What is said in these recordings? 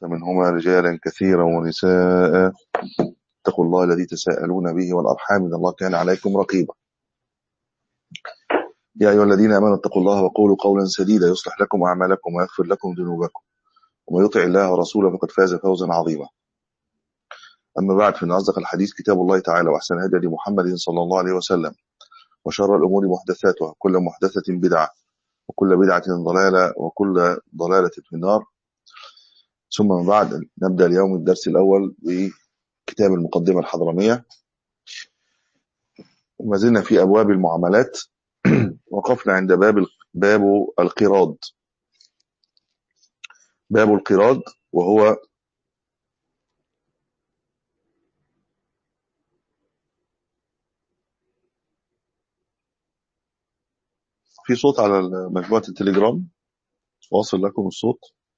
وبث منهما رجالا كثيرا ونساء اتقوا الله الذي تساءلون به والأرحام إن الله كان عليكم رقيبا يا أيها الذين آمنوا اتقوا الله وقولوا قولا سديدا يصلح لكم أعمالكم ويغفر لكم ذنوبكم ومن يطع الله ورسوله فقد فاز فوزا عظيما أما بعد فإن أصدق الحديث كتاب الله تعالى وأحسن هدي محمد صلى الله عليه وسلم وشر الأمور محدثاتها كل محدثة بدعة وكل بدعة ضلالة وكل ضلالة في النار ثم من بعد نبدأ اليوم الدرس الأول بكتاب المقدمة الحضرمية وما زلنا في أبواب المعاملات وقفنا عند باب باب القراض باب القراض وهو في صوت على مجموعة التليجرام واصل لكم الصوت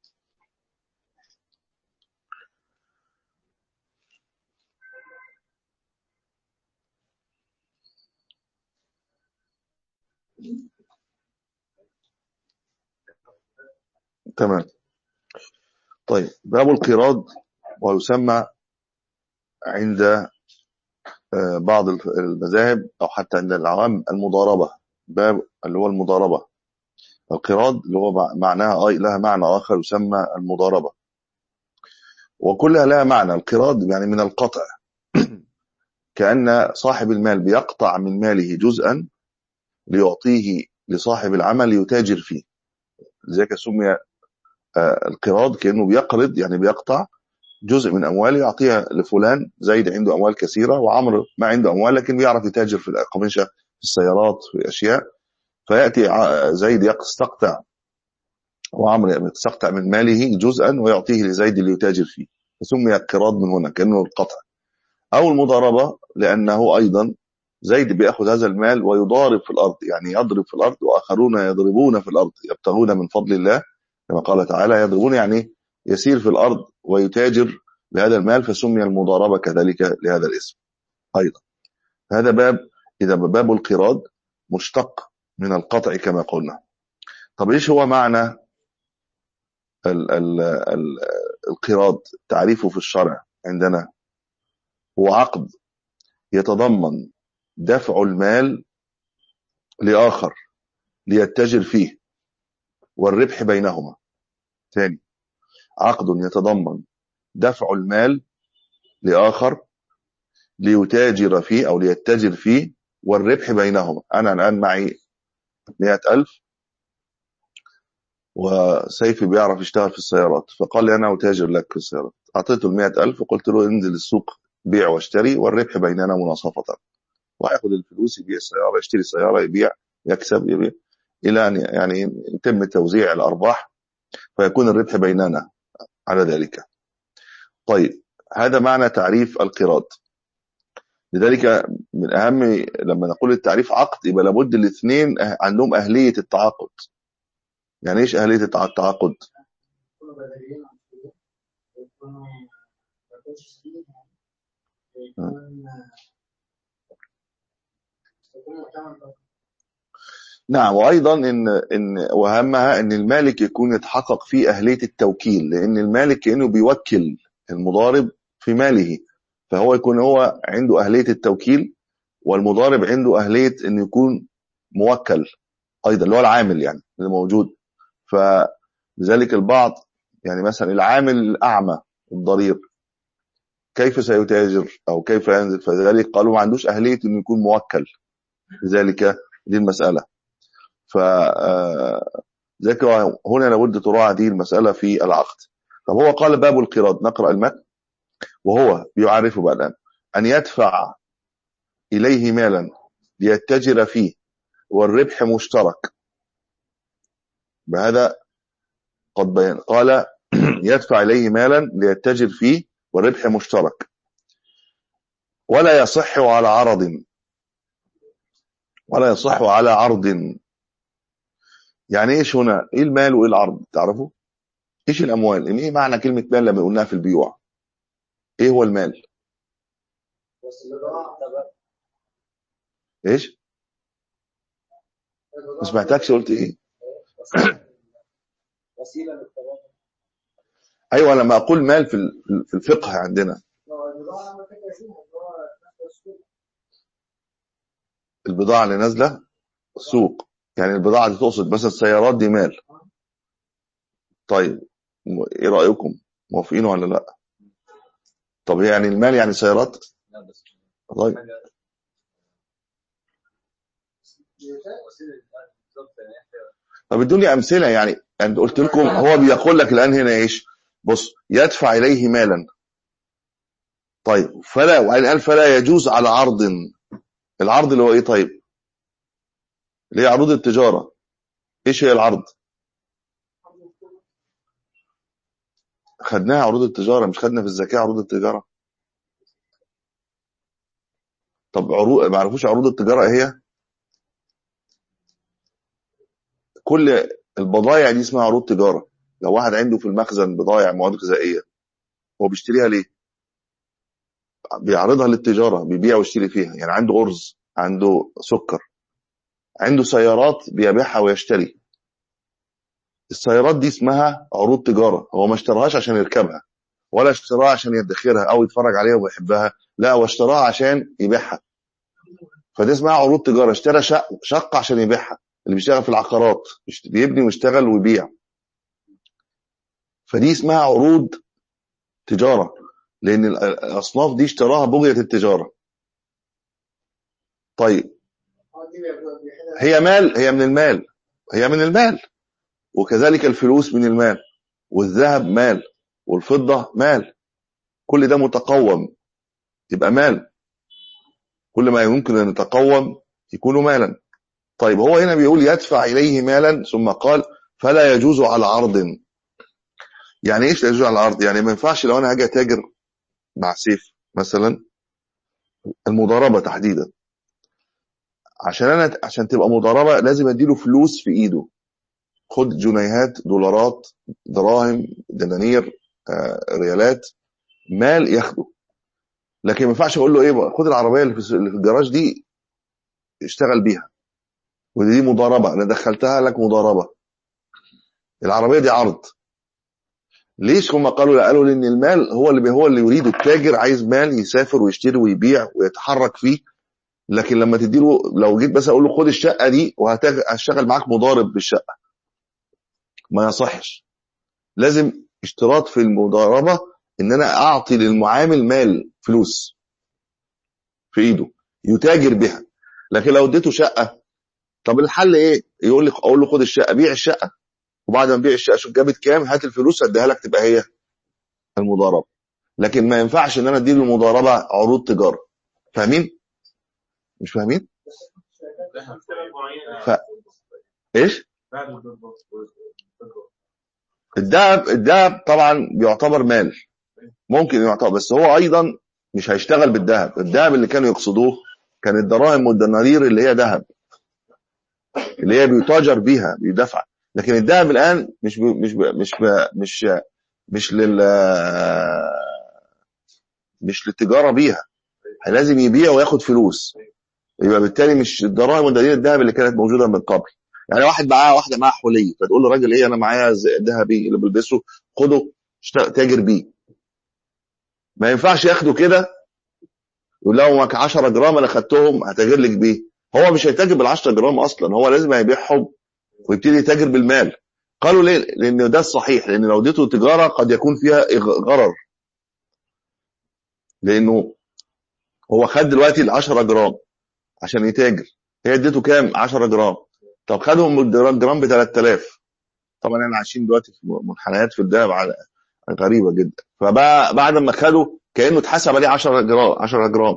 تمام طيب باب القراض ويسمى عند بعض المذاهب أو حتى عند العوام المضاربة باب اللي هو المضاربة القراض اللي هو معناها أي لها معنى آخر يسمى المضاربة وكلها لها معنى القراض يعني من القطع كأن صاحب المال بيقطع من ماله جزءا ليعطيه لصاحب العمل ليتاجر فيه لذلك سمي القراض كأنه بيقرض يعني بيقطع جزء من أمواله يعطيها لفلان زيد عنده أموال كثيرة وعمر ما عنده أموال لكن بيعرف يتاجر في الأقمشة في السيارات في أشياء فيأتي زيد يستقطع وعمر يستقطع من ماله جزءا ويعطيه لزيد ليتاجر فيه فسمي القراض من هنا كأنه القطع أو المضاربة لأنه أيضا زيد بيأخذ هذا المال ويضارب في الأرض يعني يضرب في الأرض وآخرون يضربون في الأرض يبتغون من فضل الله كما قال تعالى يضربون يعني يسير في الأرض ويتاجر بهذا المال فسمي المضاربة كذلك لهذا الاسم أيضا هذا باب إذا باب القراض مشتق من القطع كما قلنا طب إيش هو معنى ال ال ال القراض تعريفه في الشرع عندنا هو عقد يتضمن دفع المال لآخر ليتجر فيه والربح بينهما ثاني عقد يتضمن دفع المال لآخر ليتاجر فيه أو ليتجر فيه والربح بينهما أنا الآن معي مئة ألف وسيفي بيعرف يشتغل في السيارات فقال لي أنا أتاجر لك في السيارات أعطيته المئة ألف وقلت له انزل السوق بيع واشتري والربح بيننا مناصفة ويأخذ الفلوس يبيع السيارة يشتري السيارة يبيع يكسب يبيع إلى أن يعني يتم توزيع الأرباح فيكون الربح بيننا على ذلك طيب هذا معنى تعريف القراض لذلك من أهم لما نقول التعريف عقد يبقى لابد الاثنين عندهم أهلية التعاقد يعني إيش أهلية التعاقد نعم وايضا ان ان واهمها ان المالك يكون يتحقق فيه اهليه التوكيل لان المالك كانه بيوكل المضارب في ماله فهو يكون هو عنده اهليه التوكيل والمضارب عنده اهليه انه يكون موكل ايضا اللي هو العامل يعني اللي موجود فلذلك البعض يعني مثلا العامل الاعمى الضرير كيف سيتاجر او كيف ينزل فذلك قالوا ما عندوش اهليه انه يكون موكل لذلك دي المساله ف ذلك هنا لابد تراعى دي المسألة في العقد طب هو قال باب القراض نقرأ المتن وهو بيعرفه بقى الآن أن يدفع إليه مالا ليتجر فيه والربح مشترك بهذا قد بيان قال يدفع إليه مالا ليتجر فيه والربح مشترك ولا يصح على عرض ولا يصح على عرض يعني ايش هنا ايه المال وايه العرض تعرفوا ايش الاموال يعني ايه معنى كلمه مال لما قلناها في البيوع ايه هو المال ايش ما سمعتكش قلت ايه وسيله للتبادل ايوه لما اقول مال في ال- في الفقه عندنا البضاعه اللي نازله سوق يعني البضاعه دي تقصد مثلا السيارات دي مال طيب م- ايه رايكم موافقين ولا لا طب يعني المال يعني سيارات طيب طب ادوني امثله يعني انا قلت لكم هو بيقول لك الان هنا ايش بص يدفع اليه مالا طيب فلا وبعدين قال فلا يجوز على عرض العرض اللي هو ايه طيب اللي هي عروض التجاره ايش هي العرض خدناها عروض التجاره مش خدنا في الزكاه عروض التجاره طب عروض ما عرفوش عروض التجاره ايه هي كل البضائع دي اسمها عروض تجاره لو واحد عنده في المخزن بضائع مواد غذائيه هو بيشتريها ليه بيعرضها للتجاره بيبيع ويشتري فيها يعني عنده ارز عنده سكر عنده سيارات بيبيعها ويشتري السيارات دي اسمها عروض تجاره هو ما اشتراهاش عشان يركبها ولا اشتراها عشان يدخرها او يتفرج عليها ويحبها لا هو اشتراها عشان يبيعها فدي اسمها عروض تجاره اشترى شق شقه عشان يبيعها اللي بيشتغل في العقارات بيشت- بيبني ويشتغل ويبيع فدي اسمها عروض تجاره لان ال- الاصناف دي اشتراها بغيه التجاره طيب هي مال هي من المال هي من المال وكذلك الفلوس من المال والذهب مال والفضه مال كل ده متقوم يبقى مال كل ما يمكن ان يتقوم يكون مالا طيب هو هنا بيقول يدفع اليه مالا ثم قال فلا يجوز على عرض يعني ايش لا يجوز على العرض يعني ما ينفعش لو انا هاجي اتاجر مع سيف مثلا المضاربه تحديدا عشان انا عشان تبقى مضاربه لازم اديله فلوس في ايده خد جنيهات دولارات دراهم دنانير آه، ريالات مال ياخده لكن ما ينفعش اقول له ايه بقى خد العربيه اللي في اللي في الجراج دي اشتغل بيها ودي مضاربه انا دخلتها لك مضاربه العربيه دي عرض ليش هم قالوا لا قالوا لان المال هو اللي هو اللي يريده التاجر عايز مال يسافر ويشتري ويبيع ويتحرك فيه لكن لما تديله لو جيت بس اقول له خد الشقه دي وهشتغل معاك مضارب بالشقه ما يصحش لازم اشتراط في المضاربه ان انا اعطي للمعامل مال فلوس في ايده يتاجر بها لكن لو اديته شقه طب الحل ايه يقول لي اقول له خد الشقه بيع الشقه وبعد ما تبيع الشقه شوف جابت كام هات الفلوس اديها لك تبقى هي المضاربه لكن ما ينفعش ان انا اديله المضاربه عروض تجاره فاهمين مش فاهمين ف... ايش الذهب الذهب طبعا بيعتبر مال ممكن يعتبر بس هو ايضا مش هيشتغل بالذهب الذهب اللي كانوا يقصدوه كان الدراهم والدنانير اللي هي ذهب اللي هي بيتاجر بيها بيدفع لكن الذهب الان مش ب... مش ب... مش ب... مش مش لل مش للتجاره بيها لازم يبيع وياخد فلوس يبقى بالتالي مش الدراهم والدنانير الذهب اللي كانت موجوده من قبل يعني واحد معاه واحده معاها حلي فتقول له راجل ايه انا معايا ز- ذهبي اللي بلبسه خده اشت- تاجر بيه ما ينفعش ياخده كده يقول له معاك 10 جرام انا خدتهم هتاجر لك بيه هو مش هيتاجر بال 10 جرام اصلا هو لازم هيبيعهم ويبتدي يتاجر بالمال قالوا ليه لان ده الصحيح لان لو اديته تجاره قد يكون فيها إغ- غرر لانه هو خد دلوقتي ال 10 جرام عشان يتاجر هي اديته كام 10 جرام طب خدهم الجرام جرام ب 3000 طبعا احنا عايشين دلوقتي في منحنيات في الذهب على غريبه جدا فبعد ما خده كانه اتحسب عليه 10 جرام 10 جرام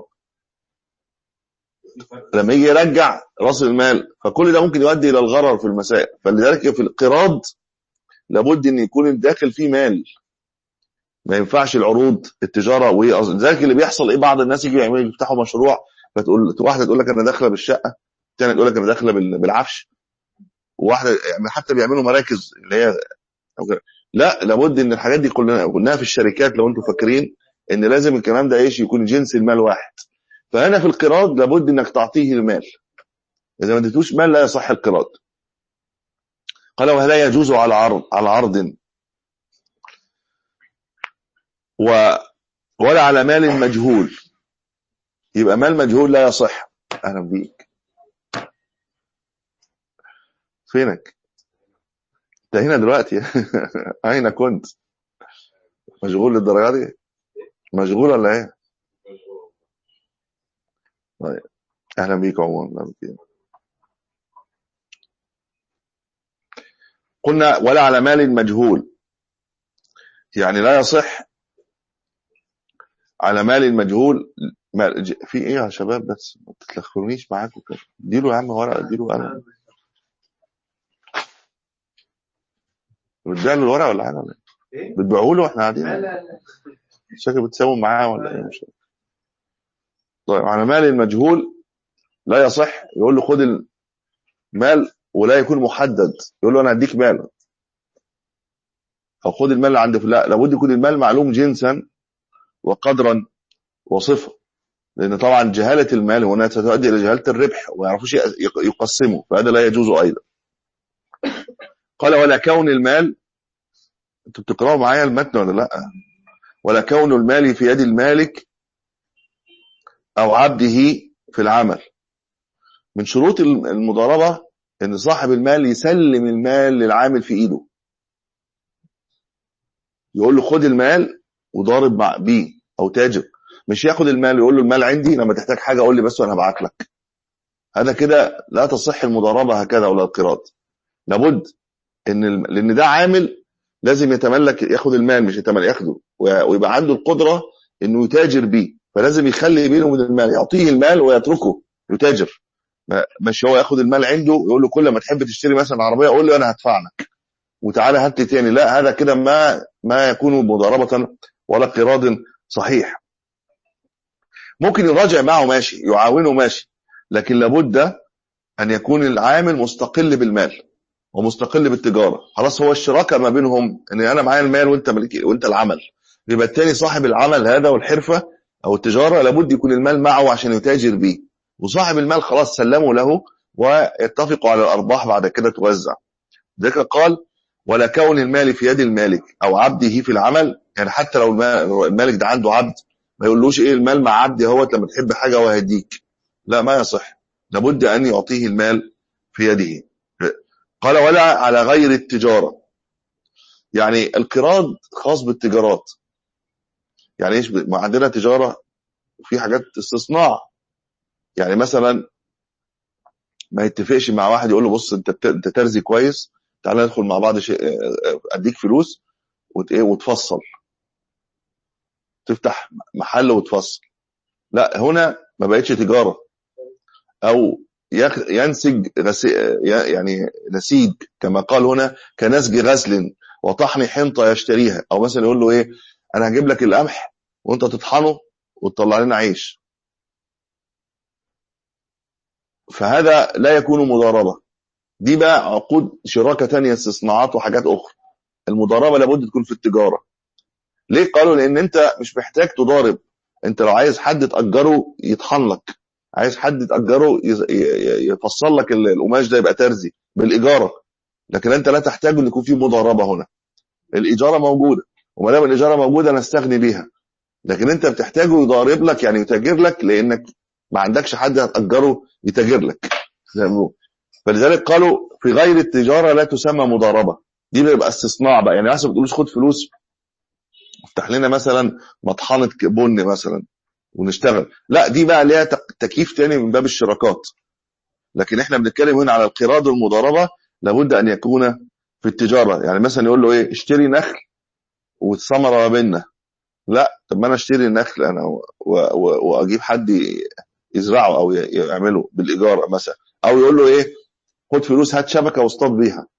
لما يجي يرجع راس المال فكل ده ممكن يؤدي الى الغرر في المسائل فلذلك في القراض لابد ان يكون الداخل فيه مال ما ينفعش العروض التجاره ولذلك اللي بيحصل ايه بعض الناس يجي يعملوا يفتحوا مشروع فتقول واحده تقول لك انا داخله بالشقه الثانيه تقول لك انا داخله بال- بالعفش وواحده يعني حتى بيعملوا مراكز اللي هي أو كده. لا لابد ان الحاجات دي كلنا قلناها في الشركات لو انتم فاكرين ان لازم الكلام ده ايش يكون جنس المال واحد فهنا في القراض لابد انك تعطيه المال اذا ما اديتوش مال لا يصح القراض قال ولا يجوز على عرض على عرض و ولا على مال مجهول يبقى مال مجهول لا يصح اهلا بيك فينك انت هنا دلوقتي اين كنت مشغول للدرجه دي مشغول ولا ايه طيب اهلا بيك عموما قلنا ولا على مال مجهول يعني لا يصح على مال مجهول في ايه يا شباب بس ما تتلخفونيش معاكم كده اديله يا عم ورقه اديله قلم بتبيع له الورقه ولا حاجه ولا ايه؟ بتبيعوا له واحنا قاعدين لا لا لا شكل بتساووا معاه ولا ايه مش طيب على مال المجهول لا يصح يقول له خد المال ولا يكون محدد يقول له انا هديك مال او خد المال اللي عند لا لابد يكون المال معلوم جنسا وقدرا وصفه لان طبعا جهاله المال هنا ستؤدي الى جهاله الربح وما يعرفوش يقسمه فهذا لا يجوز ايضا قال ولا كون المال انتوا بتقراوا معايا المتن ولا لا ولا كون المال في يد المالك او عبده في العمل من شروط المضاربه ان صاحب المال يسلم المال للعامل في ايده يقول له خد المال وضارب مع بيه او تاجر مش ياخد المال يقول له المال عندي لما تحتاج حاجه قول لي بس وانا هبعت لك هذا كده لا تصح المضاربه هكذا ولا القراض لابد ان لان ده عامل لازم يتملك ياخد المال مش يتملك ياخده ويبقى عنده القدره انه يتاجر بيه فلازم يخلي بينه وبين المال يعطيه المال ويتركه يتاجر مش هو ياخد المال عنده يقول له كل ما تحب تشتري مثلا عربيه قول لي انا هدفع لك وتعالى هات تاني لا هذا كده ما ما يكون مضاربه ولا قراض صحيح ممكن يراجع معه ماشي يعاونه ماشي لكن لابد ان يكون العامل مستقل بالمال ومستقل بالتجاره خلاص هو الشراكه ما بينهم ان انا معايا المال وانت ملكي وانت العمل يبقى التاني صاحب العمل هذا والحرفه او التجاره لابد يكون المال معه عشان يتاجر بيه وصاحب المال خلاص سلموا له ويتفقوا على الارباح بعد كده توزع ذلك قال ولا كون المال في يد المالك او عبده في العمل يعني حتى لو المالك ده عنده عبد ما يقولوش ايه المال مع عبدي اهوت لما تحب حاجه وهديك لا ما يصح لابد ان يعطيه المال في يده قال ولا على غير التجاره يعني القراض خاص بالتجارات يعني ايش ما عندنا تجاره في حاجات استصناع يعني مثلا ما يتفقش مع واحد يقول له بص انت انت ترزي كويس تعالى ندخل مع بعض شيء اديك فلوس وتفصل تفتح محل وتفصل لا هنا ما بقتش تجاره او ينسج يعني نسيج كما قال هنا كنسج غسل وطحن حنطه يشتريها او مثلا يقول له ايه انا هجيب لك القمح وانت تطحنه وتطلع لنا عيش فهذا لا يكون مضاربه دي بقى عقود شراكه ثانيه استصناعات وحاجات اخرى المضاربه لابد تكون في التجاره ليه قالوا لان انت مش محتاج تضارب انت لو عايز حد تاجره يطحن لك عايز حد تاجره يفصل لك القماش ده يبقى ترزي بالاجاره لكن انت لا تحتاج ان يكون في مضاربه هنا الاجاره موجوده وما دام الاجاره موجوده نستغني بيها لكن انت بتحتاجه يضارب لك يعني يتاجر لك لانك ما عندكش حد هتاجره يتاجر لك فلذلك قالوا في غير التجاره لا تسمى مضاربه دي بيبقى استصناع بقى يعني مثلا ما بتقولوش خد فلوس افتح لنا مثلا مطحنه بن مثلا ونشتغل لا دي بقى ليها تكييف تاني من باب الشراكات لكن احنا بنتكلم هنا على القراض والمضاربه لابد ان يكون في التجاره يعني مثلا يقول له ايه اشتري نخل والثمره ما بيننا لا طب ما انا اشتري النخل انا واجيب حد يزرعه او يعمله بالايجار مثلا او يقول له ايه خد فلوس هات شبكه واصطاد بيها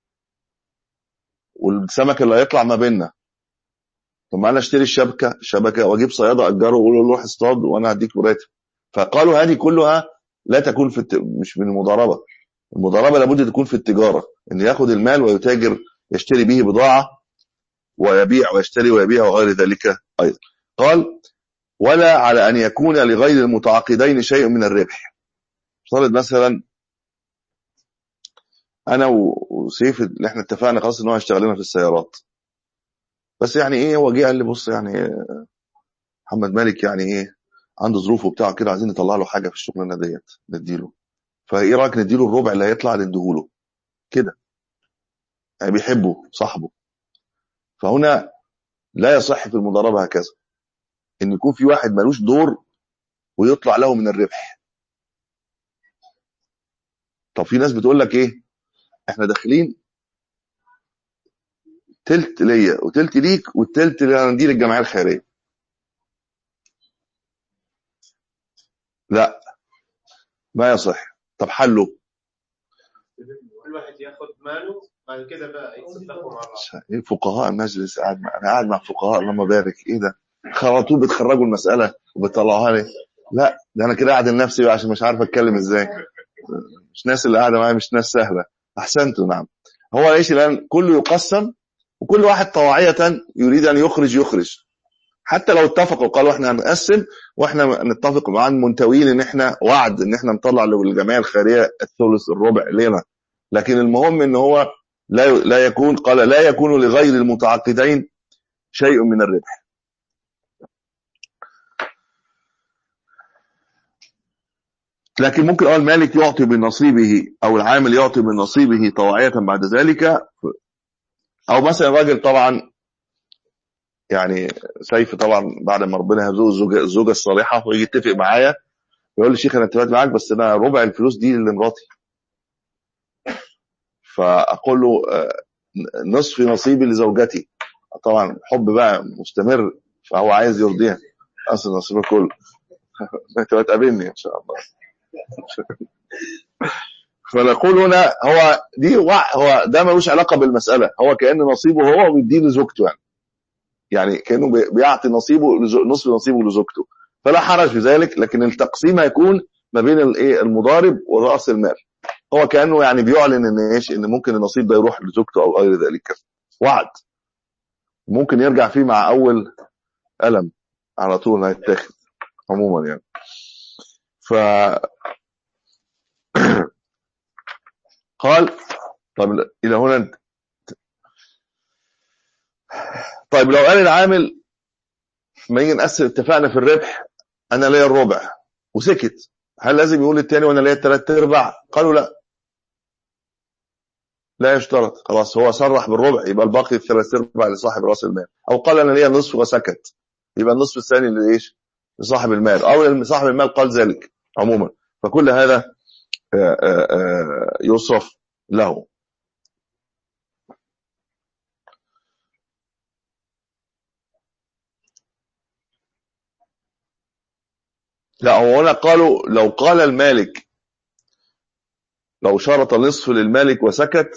والسمك اللي هيطلع ما بيننا طب ما انا اشتري الشبكه شبكه واجيب صياده اجره واقول له روح اصطاد وانا هديك مراتب فقالوا هذه كلها لا تكون في الت... مش من المضاربه المضاربه لابد تكون في التجاره ان ياخذ المال ويتاجر يشتري به بضاعه ويبيع ويشتري ويبيع وغير ذلك ايضا قال ولا على ان يكون لغير المتعاقدين شيء من الربح افترض مثلا انا وسيف اللي احنا اتفقنا خلاص ان هو هيشتغل لنا في السيارات بس يعني ايه هو جه قال لي بص يعني محمد مالك يعني ايه عنده ظروف وبتاع كده عايزين نطلع له حاجه في الشغلانه ديت نديله فايه رايك نديله الربع اللي هيطلع نديهوله كده يعني بيحبه صاحبه فهنا لا يصح في المضاربه هكذا ان يكون في واحد ملوش دور ويطلع له من الربح طب في ناس بتقول لك ايه احنا داخلين تلت ليا وتلت ليك والتلت اللي هندير الجمعيه الخيريه لا ما يصح طب حله كل واحد ياخد ماله بعد كده بقى يتصدقوا مع بعض ايه فقهاء المجلس قاعد مع... انا قاعد مع فقهاء اللهم بارك ايه ده خرطوه بتخرجوا المساله وبتطلعوها لي لا ده انا كده قاعد لنفسي بقى عشان مش عارف اتكلم ازاي مش ناس اللي قاعده معايا مش ناس سهله احسنتوا نعم هو ليش الان كله يقسم وكل واحد طواعيه يريد ان يخرج يخرج حتى لو اتفقوا قالوا احنا هنقسم واحنا نتفق مع المنتوين ان احنا وعد ان احنا نطلع للجمعيه الخيريه الثلث الربع لنا لكن المهم ان هو لا لا يكون قال لا يكون لغير المتعاقدين شيء من الربح لكن ممكن اه المالك يعطي من نصيبه او العامل يعطي من نصيبه طواعية بعد ذلك او مثلا راجل طبعا يعني سيف طبعا بعد ما ربنا يرزقه الزوجه الزوجه الصالحه ويجي يتفق معايا ويقول لي شيخ انا اتفقت معاك بس انا ربع الفلوس دي لمراتي فاقول له آه، نصف نصيبي لزوجتي طبعا حب بقى مستمر فهو عايز يرضيها اصل نصيبه كله تبقى تقابلني ان شاء الله فنقول هنا هو دي وع- هو ده ملوش علاقه بالمساله هو كان نصيبه هو وبيديه لزوجته يعني يعني كانه بي- بيعطي نصيبه لزو- نصف نصيبه لزوجته فلا حرج في ذلك لكن التقسيم هيكون ما بين الايه المضارب وراس المال هو كانه يعني بيعلن ان ايش ان ممكن النصيب ده يروح لزوجته او غير ذلك وعد ممكن يرجع فيه مع اول الم على طول هيتاخد عموما يعني ف قال طب الى هنا انت طيب لو قال العامل ما نيجي نقسم اتفقنا في الربح انا ليا الربع وسكت هل لازم يقول التاني وانا ليا الثلاث ارباع قالوا لا لا يشترط خلاص هو صرح بالربع يبقى الباقي الثلاث ارباع لصاحب راس المال او قال انا ليا النصف وسكت يبقى النصف الثاني لايش لصاحب المال او صاحب المال قال ذلك عموما فكل هذا آه، آه، آه، يصرف له لا هو هنا قالوا لو قال المالك لو شرط نصف للمالك وسكت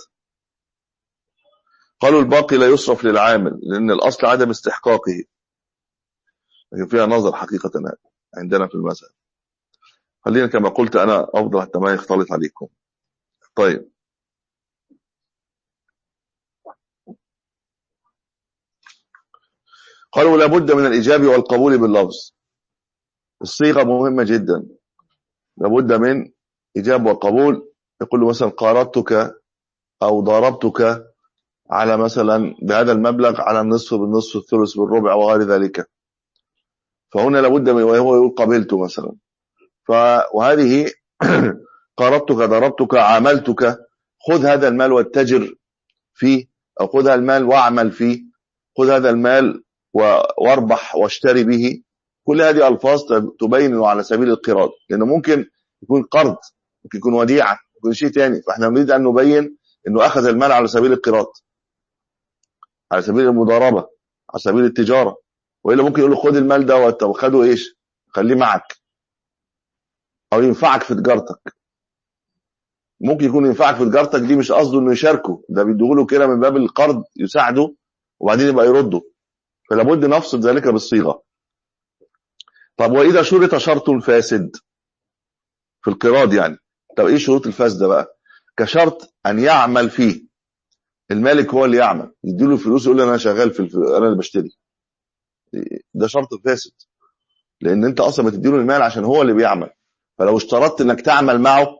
قالوا الباقي لا يصرف للعامل لأن الأصل عدم استحقاقه لكن فيها نظر حقيقة عندنا في المسألة خلينا كما قلت أنا أفضل حتى ما يختلط عليكم طيب قالوا لابد من الإجابة والقبول باللفظ الصيغة مهمة جدا لابد من إجابة وقبول يقول له مثلا قارضتك أو ضربتك على مثلا بهذا المبلغ على النصف بالنصف الثلث بالربع وغير ذلك فهنا لابد من وهو يقول قبلت مثلا ف وهذه قارضتك ضربتك عاملتك خذ هذا المال واتجر فيه او خذ هذا المال واعمل فيه خذ هذا المال و- واربح واشتري به كل هذه الفاظ تب- تبين انه على سبيل القراض لانه ممكن يكون قرض ممكن يكون وديعه يكون شيء ثاني فاحنا نريد ان نبين انه اخذ المال على سبيل القراض على سبيل المضاربه على سبيل التجاره والا ممكن يقول له خد المال ده وت- وخده ايش خليه معك او ينفعك في تجارتك ممكن يكون ينفعك في تجارتك دي مش قصده انه يشاركه ده بيديهوله كده من باب القرض يساعده وبعدين يبقى يرده فلا بد نفصل ذلك بالصيغه طب واذا شرط شرط فاسد في القراض يعني طب ايه شروط الفاسده بقى كشرط ان يعمل فيه المالك هو اللي يعمل يديله الفلوس يقول له انا شغال في الف... انا اللي بشتري ده شرط فاسد لان انت اصلا بتديله المال عشان هو اللي بيعمل فلو اشترطت انك تعمل معه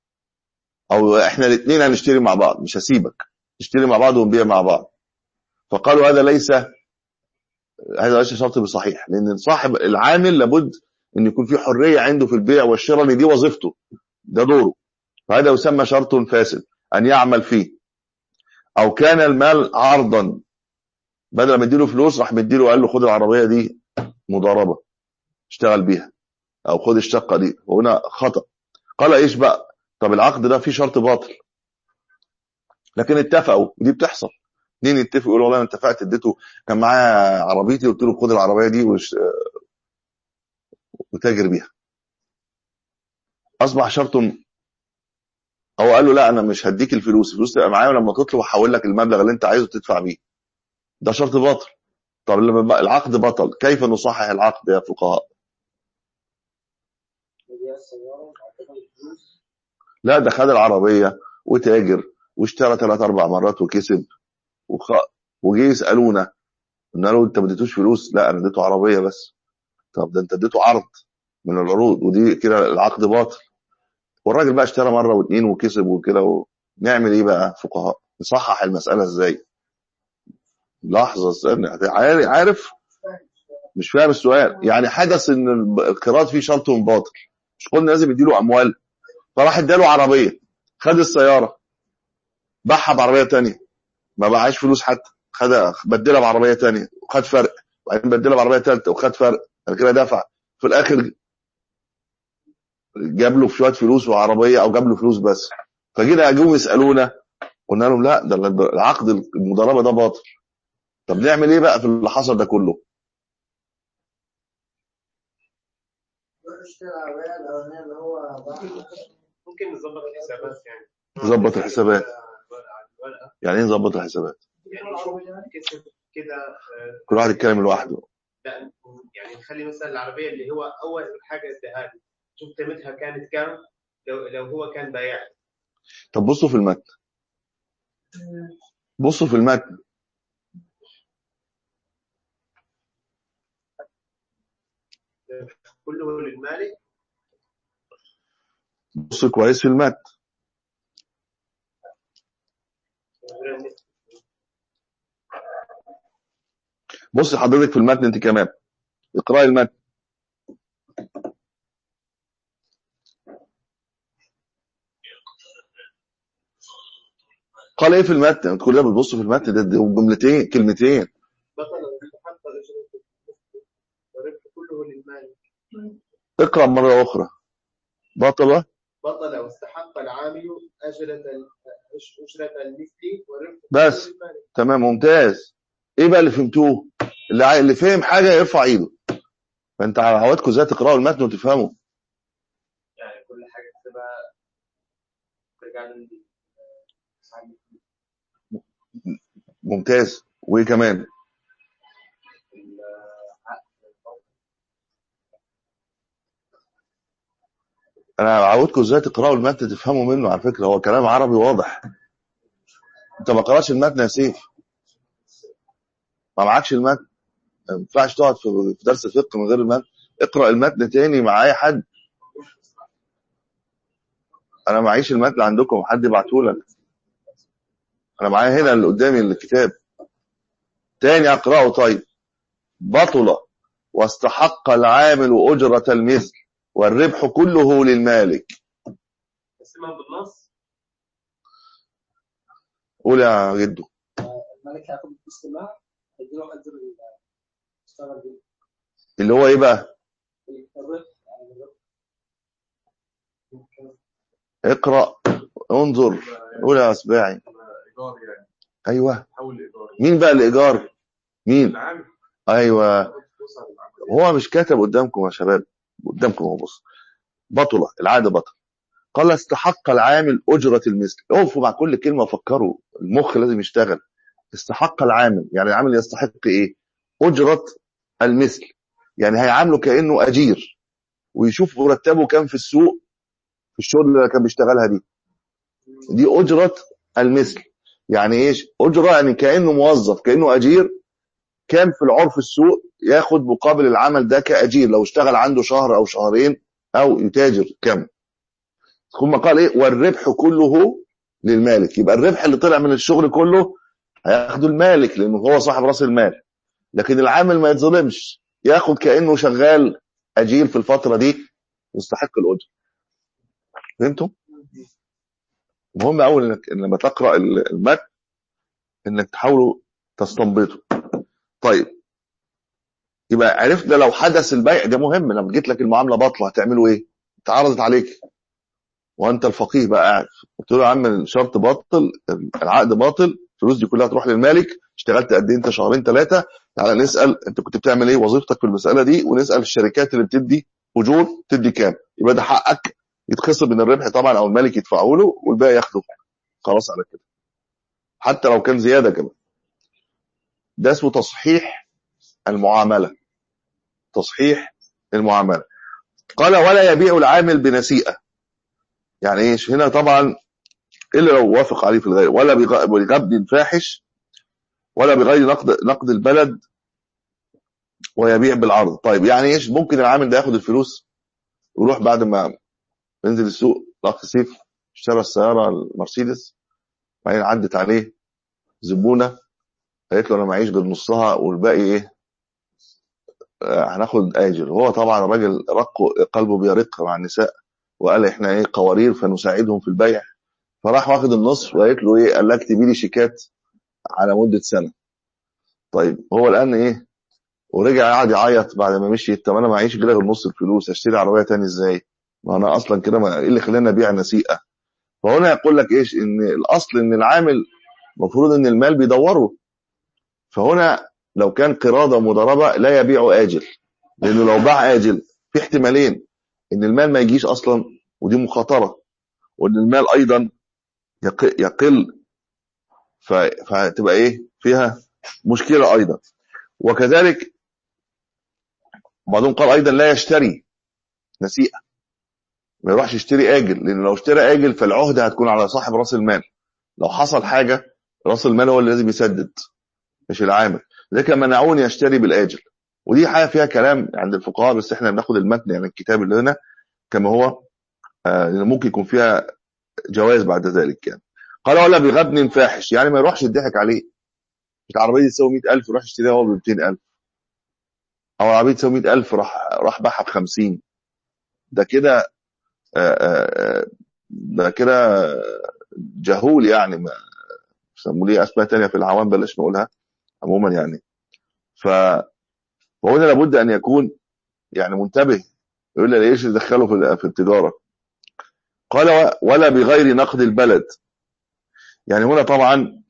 او احنا الاثنين هنشتري مع بعض مش هسيبك نشتري مع بعض ونبيع مع بعض فقالوا هذا ليس هذا ليس شرط بصحيح لان صاحب العامل لابد ان يكون في حريه عنده في البيع والشراء لان دي وظيفته ده دوره فهذا يسمى شرط فاسد ان يعمل فيه او كان المال عرضا بدل ما يديله فلوس راح مديله قال له خد العربيه دي مضاربه اشتغل بيها او خد الشقه دي وهنا خطا قال ايش بقى طب العقد ده فيه شرط باطل لكن اتفقوا ودي بتحصل اتنين يتفقوا يقولوا والله انا اتفقت اديته كان معايا عربيتي قلت له خد العربيه دي وش... وتاجر بيها اصبح شرط هو قال له لا انا مش هديك الفلوس الفلوس تبقى معايا ولما تطلب هحول لك المبلغ اللي انت عايزه تدفع بيه ده شرط باطل طب لما بقى العقد بطل كيف نصحح العقد يا فقهاء لا ده خد العربيه وتاجر واشترى ثلاث اربع مرات وكسب وخ... وجي يسالونا قلنا له انت ما اديتوش فلوس لا انا اديته عربيه بس طب ده انت اديته عرض من العروض ودي كده العقد باطل والراجل بقى اشترى مره واثنين وكسب وكده و... نعمل ايه بقى فقهاء نصحح المساله ازاي لحظه استنى عارف عارف مش فاهم السؤال يعني حدث ان القراض فيه شرط باطل مش قلنا لازم يديله اموال فراح اداله عربيه خد السياره باعها بعربيه تانية ما باعهاش فلوس حتى خد بدلها بعربيه تانية وخد فرق وبعدين بدلها بعربيه ثالثه وخد فرق بعد كده دفع في الاخر جاب له شويه فلوس وعربيه او جاب له فلوس بس فجينا اجوا يسالونا قلنا لهم لا ده العقد المضاربه ده باطل طب نعمل ايه بقى في اللي حصل ده كله ممكن نظبط الحسابات يعني نظبط الحسابات يعني ايه نظبط الحسابات يعني نشوف كسب كده آه، كل واحد يتكلم لوحده لا يعني نخلي مثلا العربيه اللي هو اول حاجه اداها لي شوف قيمتها كانت كام لو لو هو كان بايع طب بصوا في المتن بصوا في المتن كله للمالك بصوا كويس في المتن بص حضرتك في المتن انت كمان اقراي المتن قال ايه في المتن انت كل ده بتبص في المتن ده, ده جملتين كلمتين بطل حتى اجره وربح كله للمالك اقرا مره اخرى بطل بطل واستحق العامل أجرة ال- أجرة المثل والربح بس. كله للمالك تمام ممتاز ايه بقى اللي فهمتوه اللي عاي... اللي فهم حاجه يرفع ايده فانت على عوادكم ازاي تقراوا المتن وتفهموا يعني كل حاجة تبقى ترجع لل ممتاز وايه كمان انا عودكم ازاي تقراوا المتن تفهموا منه على فكره هو كلام عربي واضح انت ما قراتش المتن يا سيف ما معكش المتن ما ينفعش تقعد في في درس فقه من غير المتن اقرا المتن تاني مع اي حد انا معيش المتن عندكم حد يبعته لك انا معايا هنا اللي قدامي الكتاب تاني اقراه طيب بطل واستحق العامل اجره المثل والربح كله للمالك اسمها بالنص قول يا جدو الملك هياخد فلوس كلها هيديله اجر ال- اشتغل بيه اللي هو ايه بقى الربح يعني الربح اقرا انظر قول يا اسباعي ايجار يعني ايوه حول ايجار مين بقى الايجار مين العام ايوه فلوس على العمل. هو مش كاتب قدامكم يا شباب قدامكم اهو بص بطلة العادة بطل قال استحق العامل أجرة المثل اقفوا مع كل كلمة فكروا المخ لازم يشتغل استحق العامل يعني العامل يستحق ايه أجرة المثل يعني هيعامله كأنه أجير ويشوف مرتبه كام في السوق في الشغل اللي كان بيشتغلها دي دي أجرة المثل يعني ايش أجرة يعني كأنه موظف كأنه أجير كام في العرف السوق ياخد مقابل العمل ده كأجير لو اشتغل عنده شهر أو شهرين أو يتاجر كم ثم قال ايه والربح كله للمالك يبقى الربح اللي طلع من الشغل كله هياخدوا المالك لانه هو صاحب راس المال لكن العامل ما يتظلمش ياخد كانه شغال اجير في الفتره دي يستحق الاجر فهمتوا مهم قوي انك لما تقرا المتن انك تحاولوا تستنبطوا طيب يبقى عرفنا لو حدث البيع ده مهم لما جيت لك المعامله باطله هتعملوا ايه؟ اتعرضت عليك وانت الفقيه بقى قاعد قلت له يا عم الشرط باطل العقد باطل الفلوس دي كلها تروح للمالك اشتغلت قد ايه انت شهرين ثلاثه تعالى نسال انت كنت بتعمل ايه وظيفتك في المساله دي ونسال الشركات اللي بتدي اجور تدي كام يبقى ده حقك يتخصم من الربح طبعا او المالك يدفعه له والباقي ياخده خلاص على كده حتى لو كان زياده كمان ده اسمه تصحيح المعامله تصحيح المعامله قال ولا يبيع العامل بنسيئه يعني ايش هنا طبعا الا لو وافق عليه في الغير ولا بغ- بغبن فاحش ولا بغير نقد نقد البلد ويبيع بالعرض طيب يعني ايش ممكن العامل ده ياخد الفلوس ويروح بعد ما ينزل السوق الاخ سيف اشترى السياره المرسيدس بعدين عدت عليه زبونه قالت له انا معيش غير نصها والباقي ايه آه، هناخد اجر هو طبعا الراجل رق قلبه بيرق مع النساء وقال احنا ايه قوارير فنساعدهم في البيع فراح واخد النصف وقالت له ايه قال لها اكتبي لي شيكات على مده سنه طيب هو الان ايه ورجع قعد يعيط بعد ما مشي طب انا معيش غير نص الفلوس اشتري عربيه تاني ازاي ما انا اصلا كده ما ايه اللي خلاني ابيع نسيئه فهنا يقول لك ايش ان الاصل ان العامل المفروض ان المال بيدوره فهنا لو كان قراضه مضاربه لا يبيع اجل لانه لو باع اجل في احتمالين ان المال ما يجيش اصلا ودي مخاطره وان المال ايضا يق- يقل ف- فهتبقى ايه فيها مشكله ايضا وكذلك بعضهم قال ايضا لا يشتري نسيئه ما يروحش يشتري اجل لان لو اشترى اجل فالعهده هتكون على صاحب راس المال لو حصل حاجه راس المال هو اللي لازم يسدد مش العامل لذلك منعوني اشتري بالاجل ودي حاجه فيها كلام عند الفقهاء بس احنا بناخد المتن يعني الكتاب اللي هنا كما هو آه لأن ممكن يكون فيها جواز بعد ذلك يعني قال ولا بغبن فاحش يعني ما يروحش يضحك عليه مش العربيه دي تساوي 100000 يروح يشتريها هو ب 200000 او العربيه تساوي 100000 راح راح باعها ب 50 ده كده آه، آه، آه، ده كده جهول يعني ما يسموا ليه اسماء تانية في العوام بلاش نقولها عموما يعني ف فهنا لابد ان يكون يعني منتبه يقول لي ايش دخله في في التجاره قال و- ولا بغير نقد البلد يعني هنا طبعا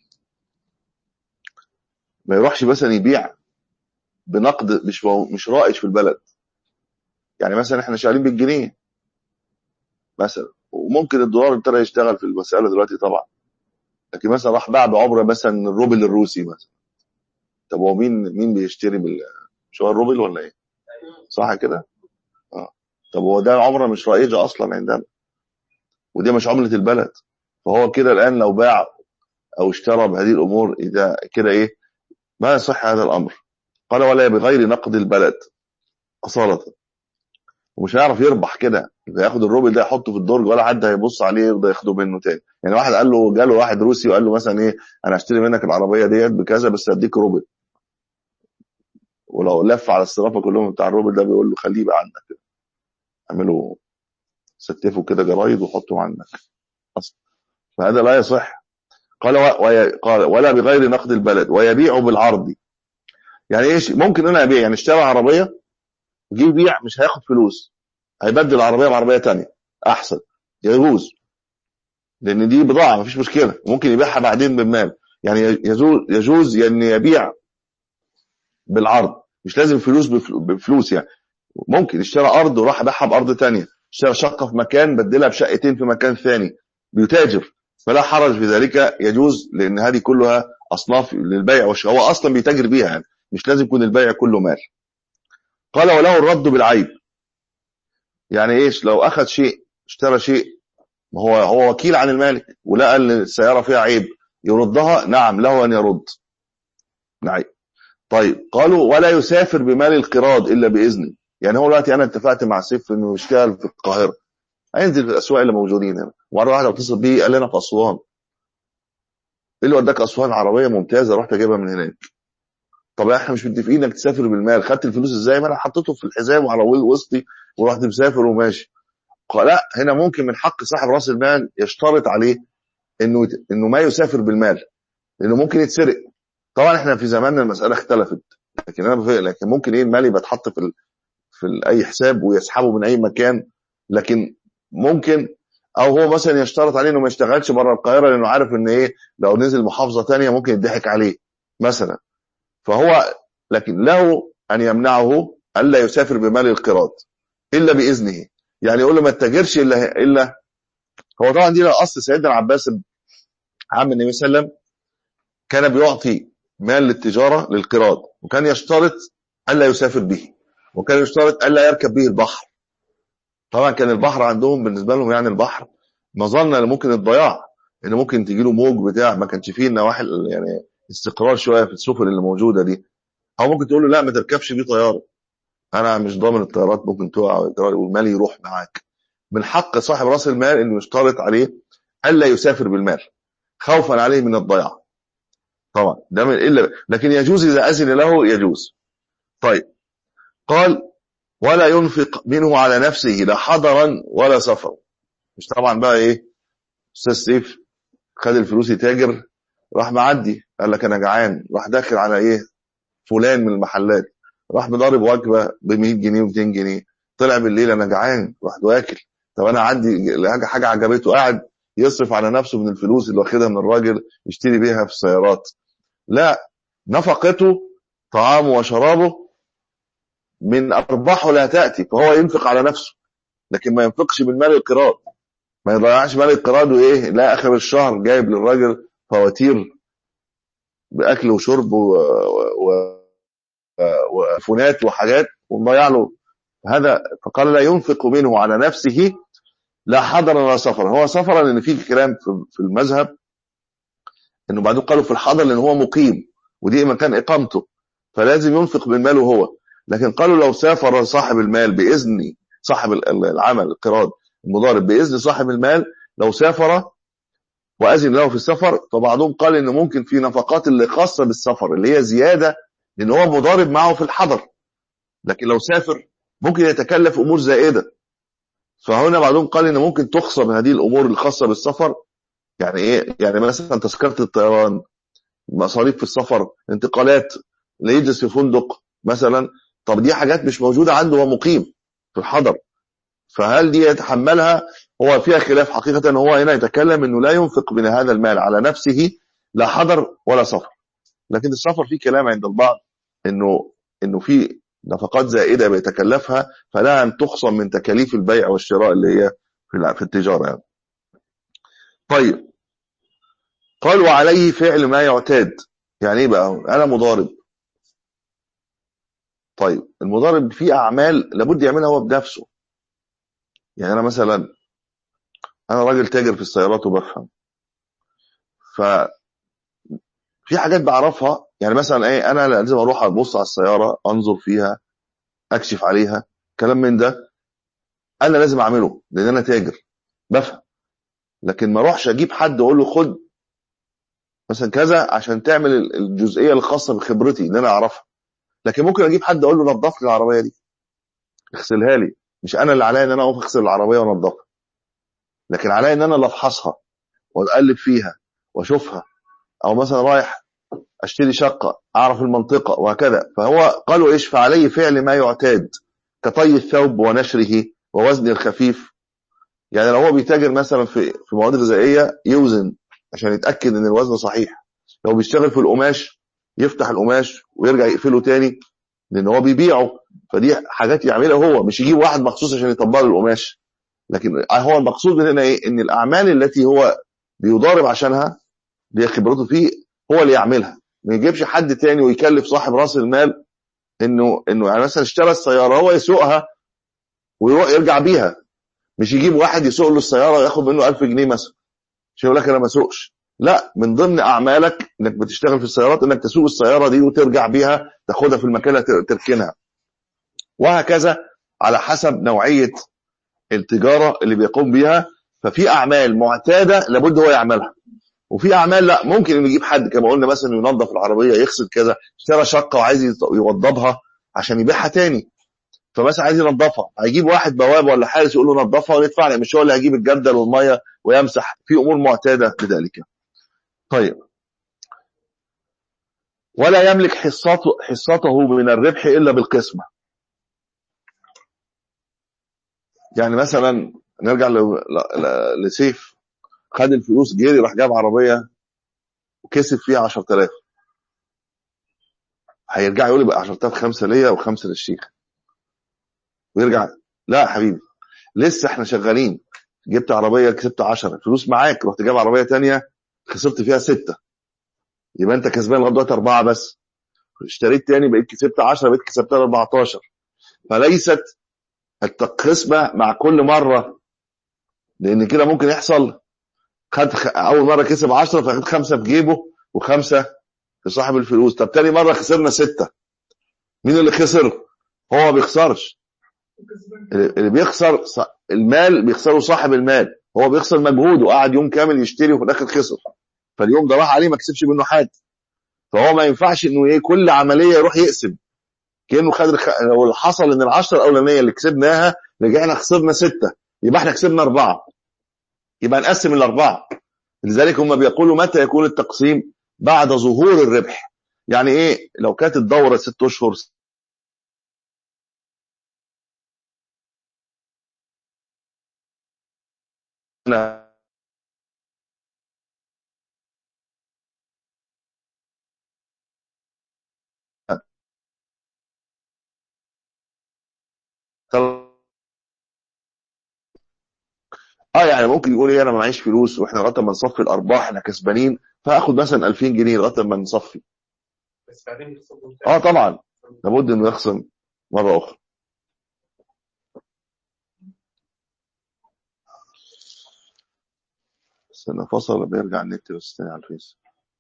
ما يروحش مثلا يبيع بنقد مش مو- مش رائج في البلد يعني مثلا احنا شغالين بالجنيه مثلا وممكن الدولار ابتدى يشتغل في المساله دلوقتي طبعا لكن مثلا راح باع بعمره مثلا الروبل الروسي مثلا طب هو مين مين بيشتري بال مش هو الروبل ولا ايه؟ صح كده؟ اه طب هو ده عمره مش رائجه اصلا عندنا ودي مش عمله البلد فهو كده الان لو باع او اشترى بهذه الامور اذا كده ايه ما يصح هذا الامر قال ولا بغير نقد البلد اصاله ومش هيعرف يربح كده يبقى ياخد الروبل ده يحطه في الدرج ولا حد هيبص عليه يرضى ياخده منه تاني يعني واحد قال له جاله واحد روسي وقال له مثلا ايه انا هشتري منك العربيه ديت بكذا بس اديك روبل ولو لف على الصرافه كلهم بتاع الروبل ده بيقول له خليه بقى عندك كده اعمله ستفه كده جرايد وحطه عندك أصلا فهذا لا يصح قال و... وي... قال ولا بغير نقد البلد ويبيع بالعرض يعني ايش ممكن انا ابيع يعني اشترى عربيه جه يبيع مش هياخد فلوس هيبدل العربيه بعربيه تانية احسن يجوز لان دي بضاعه مفيش مشكله ممكن يبيعها بعدين بالمال يعني يجوز يجوز يعني يبيع بالعرض مش لازم فلوس بفل- بفلوس يعني ممكن اشترى ارض وراح باعها بارض تانية اشترى شقه في مكان بدلها بشقتين في مكان ثاني بيتاجر فلا حرج في ذلك يجوز لان هذه كلها اصناف للبيع والشراء هو اصلا بيتاجر بيها يعني مش لازم يكون البيع كله مال قال وله الرد بالعيب يعني ايش لو اخذ شيء اشترى شيء ما هو هو وكيل عن المالك ولقى ان السياره فيها عيب يردها نعم له ان يرد نعم طيب قالوا ولا يسافر بمال القراض الا باذنه يعني هو دلوقتي انا اتفقت مع سيف انه يشتغل في القاهره هينزل في الاسواق اللي موجودين هنا مره واحده اتصل بيه قال لي انا في اسوان اللي وداك اسوان عربيه ممتازه رحت اجيبها من هناك طب احنا مش متفقين انك تسافر بالمال خدت الفلوس ازاي ما انا حطيته في الحزام وعلى وسطي ورحت مسافر وماشي قال لا هنا ممكن من حق صاحب راس المال يشترط عليه انه انه ما يسافر بالمال لانه ممكن يتسرق طبعا احنا في زماننا المساله اختلفت لكن انا بفهم لكن ممكن ايه المال يبقى اتحط في ال... في ال- اي حساب ويسحبه من اي مكان لكن ممكن او هو مثلا يشترط عليه انه ما يشتغلش بره القاهره لانه عارف ان ايه لو نزل محافظه تانية ممكن يضحك عليه مثلا فهو لكن له ان يمنعه الا يسافر بمال القراض الا باذنه يعني يقول له ما تتاجرش الا الا هو طبعا دي اصل سيدنا العباس عم النبي صلى الله عليه وسلم كان بيعطي مال للتجاره للقراض وكان يشترط الا يسافر به وكان يشترط الا يركب به البحر طبعا كان البحر عندهم بالنسبه لهم يعني البحر مظنه إن ممكن الضياع ان ممكن تجي له موج بتاع ما كانش فيه النواحي ال- يعني استقرار شويه في السفن اللي موجوده دي او ممكن تقول له لا ما تركبش بيه طياره انا مش ضامن الطيارات ممكن تقع والمال يروح معاك من حق صاحب راس المال انه يشترط عليه الا يسافر بالمال خوفا عليه من الضياع طبعا ده من الا لكن يجوز اذا اذن له يجوز طيب قال ولا ينفق منه على نفسه لا حضرا ولا سفرا مش طبعا بقى ايه استاذ سيف خد الفلوس يتاجر راح معدي قال لك انا جعان راح داخل على ايه فلان من المحلات راح مضارب وجبه ب 100 جنيه و200 جنيه طلع بالليل انا جعان راح واكل طب انا عندي حاجه حاجه عجبته قاعد يصرف على نفسه من الفلوس اللي واخدها من الراجل يشتري بيها في السيارات لا نفقته طعامه وشرابه من ارباحه لا تاتي فهو ينفق على نفسه لكن ما ينفقش من مال القراض ما يضيعش مال القراض وايه لا اخر الشهر جايب للراجل فواتير باكل وشرب و... و... وفنات وحاجات ومضيع له هذا فقال لا ينفق منه على نفسه لا حضرا ولا سفرا هو سفرا لان في كلام في- في المذهب انه بعدين قالوا في الحضر لان هو مقيم ودي مكان اقامته فلازم ينفق من ماله هو لكن قالوا لو سافر صاحب المال باذن صاحب ال- ال- العمل القراض المضارب باذن صاحب المال لو سافر واذن له في السفر فبعضهم قال ان ممكن في نفقات اللي خاصه بالسفر اللي هي زياده لان هو مضارب معه في الحضر لكن لو سافر ممكن يتكلف امور زائده فهنا بعضهم قال ان ممكن تخصم هذه الامور الخاصه بالسفر يعني ايه يعني مثلا تذكره الطيران مصاريف في السفر انتقالات اللي يجلس في فندق مثلا طب دي حاجات مش موجوده عنده وهو مقيم في الحضر فهل دي يتحملها هو فيها خلاف حقيقه هو هنا يتكلم انه لا ينفق من هذا المال على نفسه لا حضر ولا سفر لكن السفر فيه كلام عند البعض انه انه في نفقات زائده بيتكلفها فلا ان تخصم من تكاليف البيع والشراء اللي هي في الع- في التجاره يعني. طيب قال وعليه فعل ما يعتاد يعني ايه بقى انا مضارب طيب المضارب فيه اعمال لابد يعملها هو بنفسه يعني انا مثلا انا راجل تاجر في السيارات وبفهم ف في حاجات بعرفها يعني مثلا ايه انا لازم اروح ابص على السياره انظر فيها اكشف عليها كلام من ده انا لازم اعمله لان انا تاجر بفهم لكن ما اروحش اجيب حد اقول له خد مثلا كذا عشان تعمل ال- الجزئيه الخاصه بخبرتي ان انا اعرفها لكن ممكن اجيب حد اقول له نظف لي العربيه دي اغسلها لي مش انا اللي عليا ان انا اقف اغسل العربيه وانضفها لكن عليا ان انا اللي افحصها واقلب فيها واشوفها او مثلا رايح اشتري شقه اعرف المنطقه وهكذا فهو قالوا ايش فعليه فعل ما يعتاد كطي الثوب ونشره ووزن الخفيف يعني لو هو بيتاجر مثلا في في مواد غذائيه يوزن عشان يتاكد ان الوزن صحيح لو بيشتغل في القماش يفتح القماش ويرجع يقفله تاني لان هو بيبيعه فدي حاجات يعملها هو مش يجيب واحد مخصوص عشان يطبق له القماش لكن هو المقصود من هنا ايه ان الاعمال التي هو بيضارب عشانها اللي هي خبرته فيه هو اللي يعملها ما يجيبش حد تاني ويكلف صاحب راس المال انه انه يعني مثلا اشترى السياره هو يسوقها ويروح يرجع بيها مش يجيب واحد يسوق له السياره وياخد منه 1000 جنيه مثلا مش يقول لك انا ما اسوقش لا من ضمن اعمالك انك بتشتغل في السيارات انك تسوق السياره دي وترجع بيها تاخدها في المكان اللي تر- تركنها وهكذا على حسب نوعيه التجاره اللي بيقوم بيها ففي اعمال معتاده لابد هو يعملها وفي اعمال لا ممكن انه يجيب حد كما قلنا مثلا ينظف العربيه يغسل كذا اشترى شقه وعايز يط- يوضبها عشان يبيعها تاني فمثلا عايز ينظفها هيجيب واحد بواب ولا حارس يقول له نظفها وندفع له مش هو اللي هيجيب الجردل والميه ويمسح في امور معتاده بذلك طيب ولا يملك حصته حصته من الربح الا بالقسمه يعني مثلا نرجع ل- ل- ل- لسيف خد الفلوس جري راح جاب عربيه وكسب فيها 10000 هيرجع يقول يبقى 10000 خمسه ليا وخمسه للشيخ ويرجع لا يا حبيبي لسه احنا شغالين جبت عربيه كسبت 10 فلوس معاك رحت جايب عربيه تانية خسرت فيها ستة يبقى انت كسبان لغايه دلوقتي اربعه بس اشتريت تاني بقيت كسبت 10 بقيت كسبت 14 فليست القسمه مع كل مره لان كده ممكن يحصل خد خ... اول مره كسب 10 فخد خمسه في جيبه وخمسه في صاحب الفلوس طب تاني مره خسرنا سته مين اللي خسر؟ هو ما بيخسرش اللي اللي بيخسر ص- المال بيخسره صاحب المال هو بيخسر مجهوده قعد يوم كامل يشتري وفي الاخر خسر فاليوم ده راح عليه ما كسبش منه حاجه فهو ما ينفعش انه ايه كل عمليه يروح يقسم كانه خد الخ... لو اللي حصل ان العشره الاولانيه اللي كسبناها رجعنا خسرنا سته يبقى احنا كسبنا اربعه يبقى نقسم الاربعه لذلك هم بيقولوا متى يكون التقسيم بعد ظهور الربح يعني ايه لو كانت الدوره ست اشهر سنة اه يعني ممكن يقول ايه انا ما معيش فلوس واحنا لغايه ما نصفي الارباح احنا كسبانين فاخد مثلا 2000 جنيه لغايه ما نصفي بس بعدين يخصموا اه طبعا لابد انه يخصم مره اخرى استنى فصل بيرجع النت بس تاني على الفيس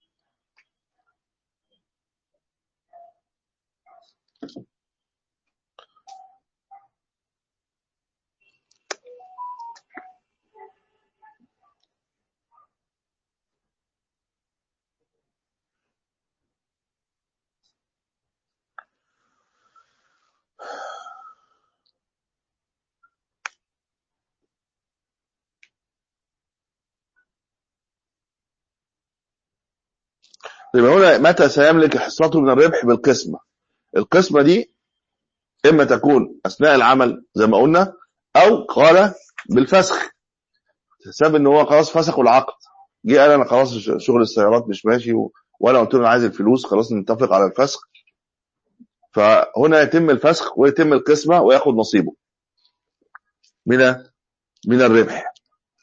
يبقى هنا متى سيملك حصته من الربح بالقسمه القسمه دي اما تكون اثناء العمل زي ما قلنا او قال بالفسخ حساب ان هو خلاص فسخوا العقد جه قال انا خلاص شغل السيارات مش ماشي و... وانا قلت له انا عايز الفلوس خلاص نتفق على الفسخ فهنا يتم الفسخ ويتم القسمه وياخد نصيبه من من الربح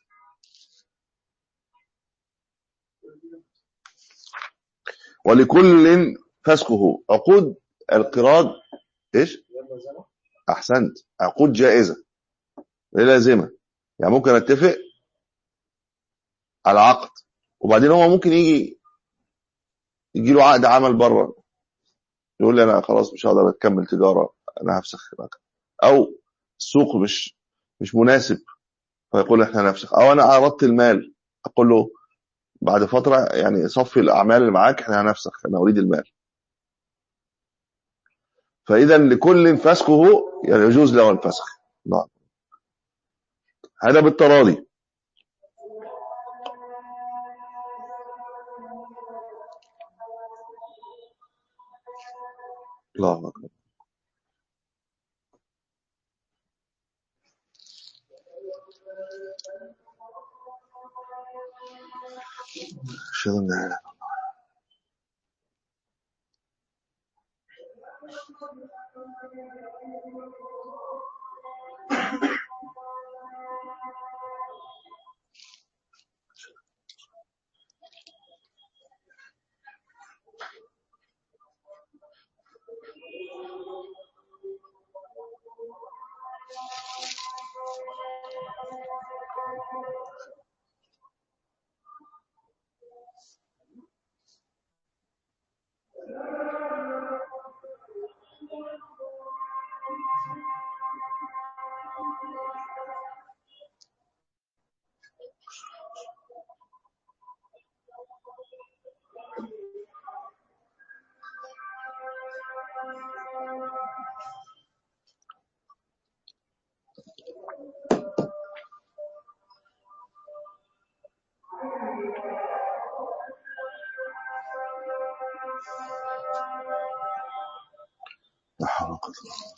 ولكل فسخه عقود القراض ايش يلا زمان احسنت عقود جائزه غير لازمه يعني ممكن اتفق على عقد وبعدين هو ممكن يجي يجي له عقد عمل بره يقول لي انا خلاص مش هقدر اكمل تجاره انا هفسخ العقد. او السوق مش مش مناسب فيقول احنا هنفسخ او انا عرضت المال اقول له بعد فتره يعني صفي الاعمال اللي معاك احنا هنفسخ انا اريد المال فاذا لكل فسخه يعني يجوز له الفسخ نعم هذا بالتراضي الله اكبر أشهد أن لا إله إلا الله. ولا قوة إلا بالله.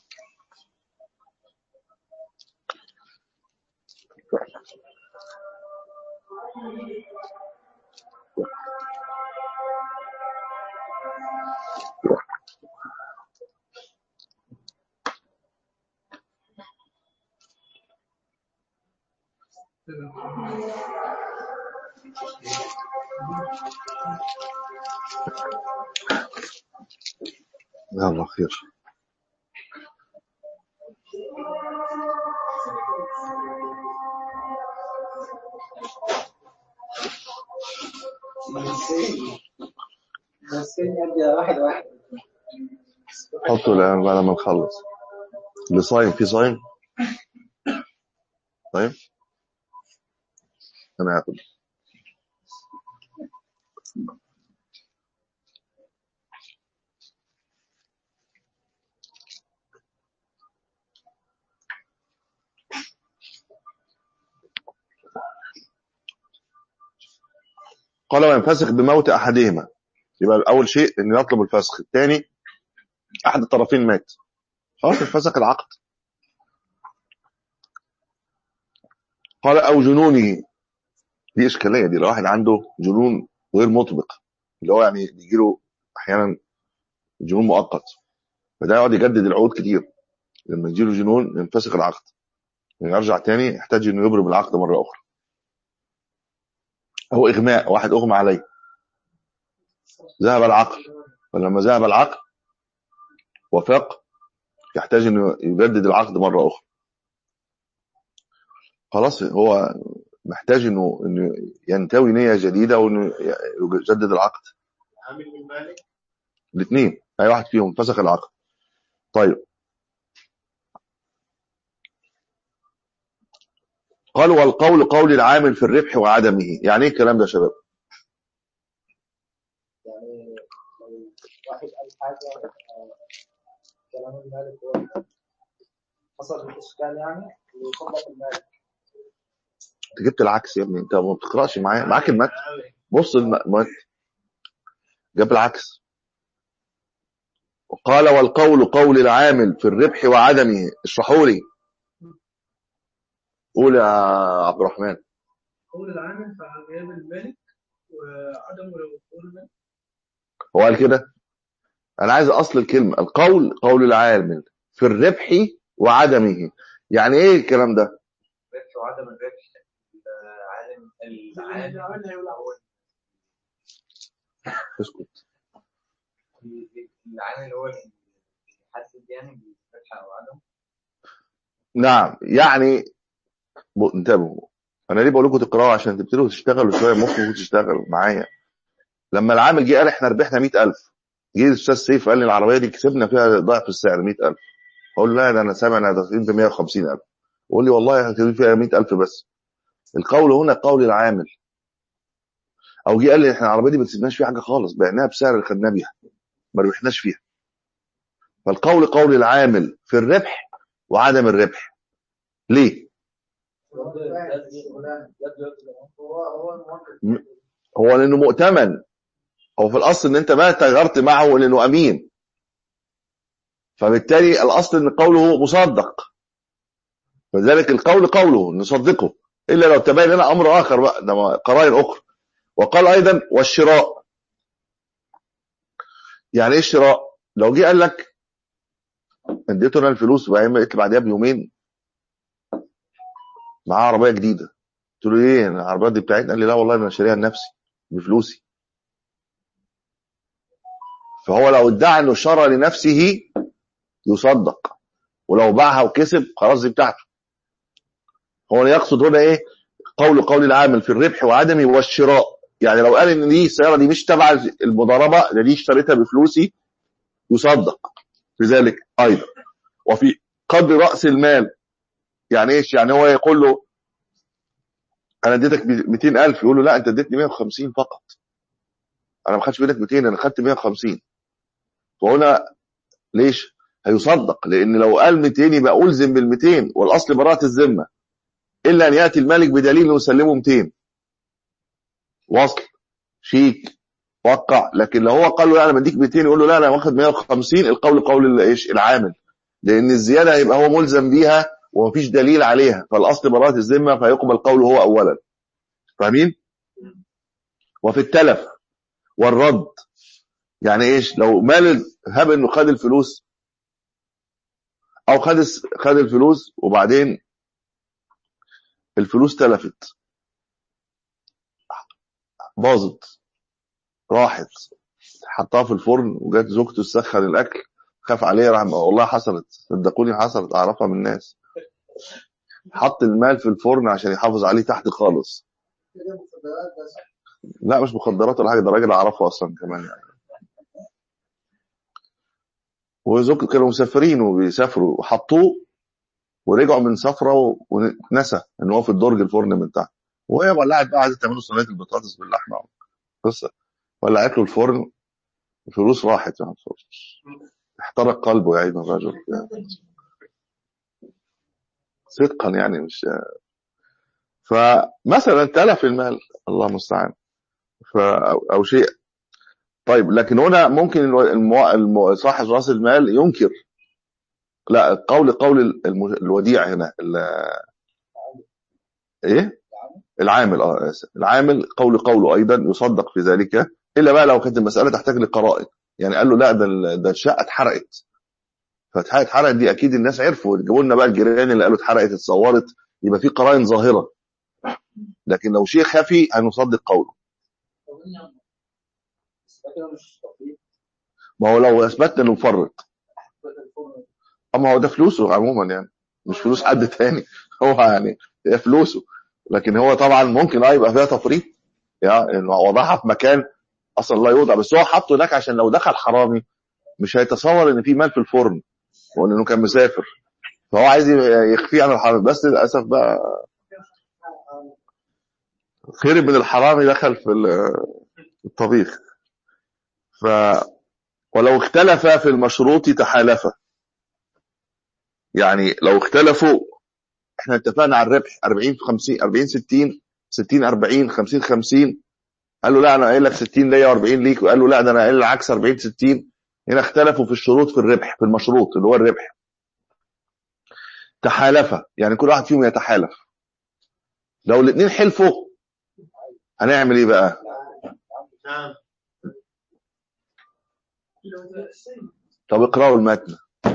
يلا خير بس عندي واحد واحد حطوا الآن بعد ما نخلص اللي صايم في صايم طيب أنا هاخد قال وينفسخ بموت أحدهما يبقى أول شيء إن يطلب الفسخ الثاني أحد الطرفين مات خلاص انفسخ العقد قال أو جنونه دي إشكالية دي لو واحد عنده جنون غير مطبق اللي هو يعني بيجيله أحيانا جنون مؤقت فده يقعد يجدد العقود كتير لما يجيله جنون ينفسخ العقد يرجع تاني يحتاج انه يبرم العقد مرة أخرى أو إغماء واحد أغمى عليه ذهب العقل فلما ذهب العقل وفاق يحتاج انه يجدد العقد مرة أخرى خلاص هو محتاج انه انه ينتوي نية جديدة وانه يجدد العقد عامل من مالك الاثنين اي واحد فيهم فسخ العقد طيب قال والقول قول العامل في الربح وعدمه يعني ايه الكلام ده يا شباب يعني لو واحد قال حاجة آه، كلام المالك هو حصل الإشكال يعني ويطلق المالك انت جبت العكس يا ابني انت ما بتقراش معايا معاك المتن بص المتن جاب العكس قال والقول قول العامل في الربح وعدمه اشرحوا لي قول يا عبد الرحمن قول العامل فعل غياب المالك وعدم لو قلنا هو قال كده انا عايز اصل الكلمه القول قول العامل في الربح وعدمه يعني ايه الكلام ده الربح وعدم الربح العالم العالم هو اسكت العالم هو اللي بيحدد يعني بالربح او عدم نعم يعني ب- انتبهوا انا ليه بقول لكم تقراوا عشان تبتدوا تشتغلوا شويه مخكم تشتغل معايا لما العامل جه قال احنا ربحنا 100000 جه الاستاذ سيف قال لي العربيه دي كسبنا فيها ضعف السعر 100000 اقول له لا ده انا سامع انها داخلين في 150000 يقول لي والله هتجيب فيها 100000 بس القول هنا قول العامل او جه قال لي احنا العربيه دي ما كسبناش فيها حاجه خالص بعناها بسعر اللي خدناه بيها ما ربحناش فيها فالقول قول العامل في الربح وعدم الربح ليه هو هو الموقف هو لانه مؤتمن هو في الاصل ان انت ما تغيرت معه لانه امين فبالتالي الاصل ان قوله مصدق فذلك القول قوله نصدقه الا لو تبين لنا امر اخر بقى ده قرائن اخرى وقال ايضا والشراء يعني ايه الشراء لو جه قال لك اديته انا الفلوس وبعدين لقيت بعدها بيومين معاه عربيه جديده قلت له ايه العربيات دي بتاعتنا قال لي لا والله انا شاريها لنفسي بفلوسي فهو لو ادعى انه شرى لنفسه يصدق ولو باعها وكسب خلاص دي بتاعته هو اللي يقصد هنا ايه قول قول العامل في الربح وعدمه والشراء يعني لو قال ان دي السياره دي مش تبع المضاربه ده دي اشتريتها بفلوسي يصدق في ذلك ايضا وفي قدر راس المال يعني ايش يعني هو يقول له انا اديتك 200000 يقول له لا انت اديتني 150 فقط انا ما خدتش منك 200 انا خدت 150 فهنا ليش هيصدق لان لو قال 200 يبقى الزم بال 200 والاصل براءه الذمه الا ان ياتي المالك بدليل انه يسلمه 200 وصل شيك وقع لكن لو هو قال له لا انا بديك 200 يقول له لا انا واخد 150 القول قول ال- ايش العامل لان الزياده هيبقى هو ملزم بيها ومفيش دليل عليها فالاصل براءه الذمه فيقبل قوله هو اولا فاهمين وفي التلف والرد يعني ايش لو مال هب انه خد الفلوس او خد الس- خد الفلوس وبعدين الفلوس تلفت باظت راحت حطها في الفرن وجات زوجته تسخن الاكل خاف عليه راح والله حصلت صدقوني حصلت اعرفها من الناس حط المال في الفرن عشان يحافظ عليه تحت خالص كده مخدرات بس لا مش مخدرات ولا حاجه ده راجل اعرفه اصلا كمان يعني وزوجته كانوا مسافرين وبيسافروا وحطوه ورجعوا من سفره و- ونسى ان هو في الدرج الفرن من تحت وهي ولعت بقى عايزه تعمل له صينيه البطاطس باللحمه قصه ولعت له الفرن الفلوس راحت يعني احترق قلبه يا عيني الرجل صدقا يعني مش فمثلا تلف المال الله المستعان ف او أو شيء طيب لكن هنا ممكن الو- المو... المو... صاحب راس المال ينكر لا القول قول الم... الوديع هنا ال... ايه العامل اه آسف. العامل قول قوله ايضا يصدق في ذلك الا بقى لو كانت المساله تحتاج لقرائن يعني قال له لا ده ال- ده الشقه اتحرقت فالشقه اتحرقت دي اكيد الناس عرفوا جابوا لنا بقى الجيران اللي قالوا اتحرقت اتصورت يبقى في قرائن ظاهره لكن لو شيء خفي هنصدق قوله بس ده كده مش تطبيق ما هو لو اثبتنا انه مفرط بدل الفرن اما هو ده فلوسه عموما يعني مش فلوس حد تاني هو يعني هي فلوسه لكن هو طبعا ممكن اه يبقى فيها تفريط يعني انه وضعها في مكان اصلا لا يوضع بس هو حطه هناك عشان لو دخل حرامي مش هيتصور ان في مال في الفرن وانه كان مسافر فهو عايز يخفيه عن الحرامي بس للاسف بقى خير من الحرامي دخل في ال- الطبيخ ف ولو اختلف في المشروط تحالفا يعني لو اختلفوا احنا اتفقنا على الربح 40 في 50 40 60 60 40 50 50 قال له لا انا قايل لك 60 ليا و40 ليك وقال له لا ده انا قايل العكس 40 60 هنا اختلفوا في الشروط في الربح في المشروط اللي هو الربح تحالفا يعني كل واحد فيهم يتحالف لو الاثنين حلفوا هنعمل ايه بقى نعم طب اقرأوا المتن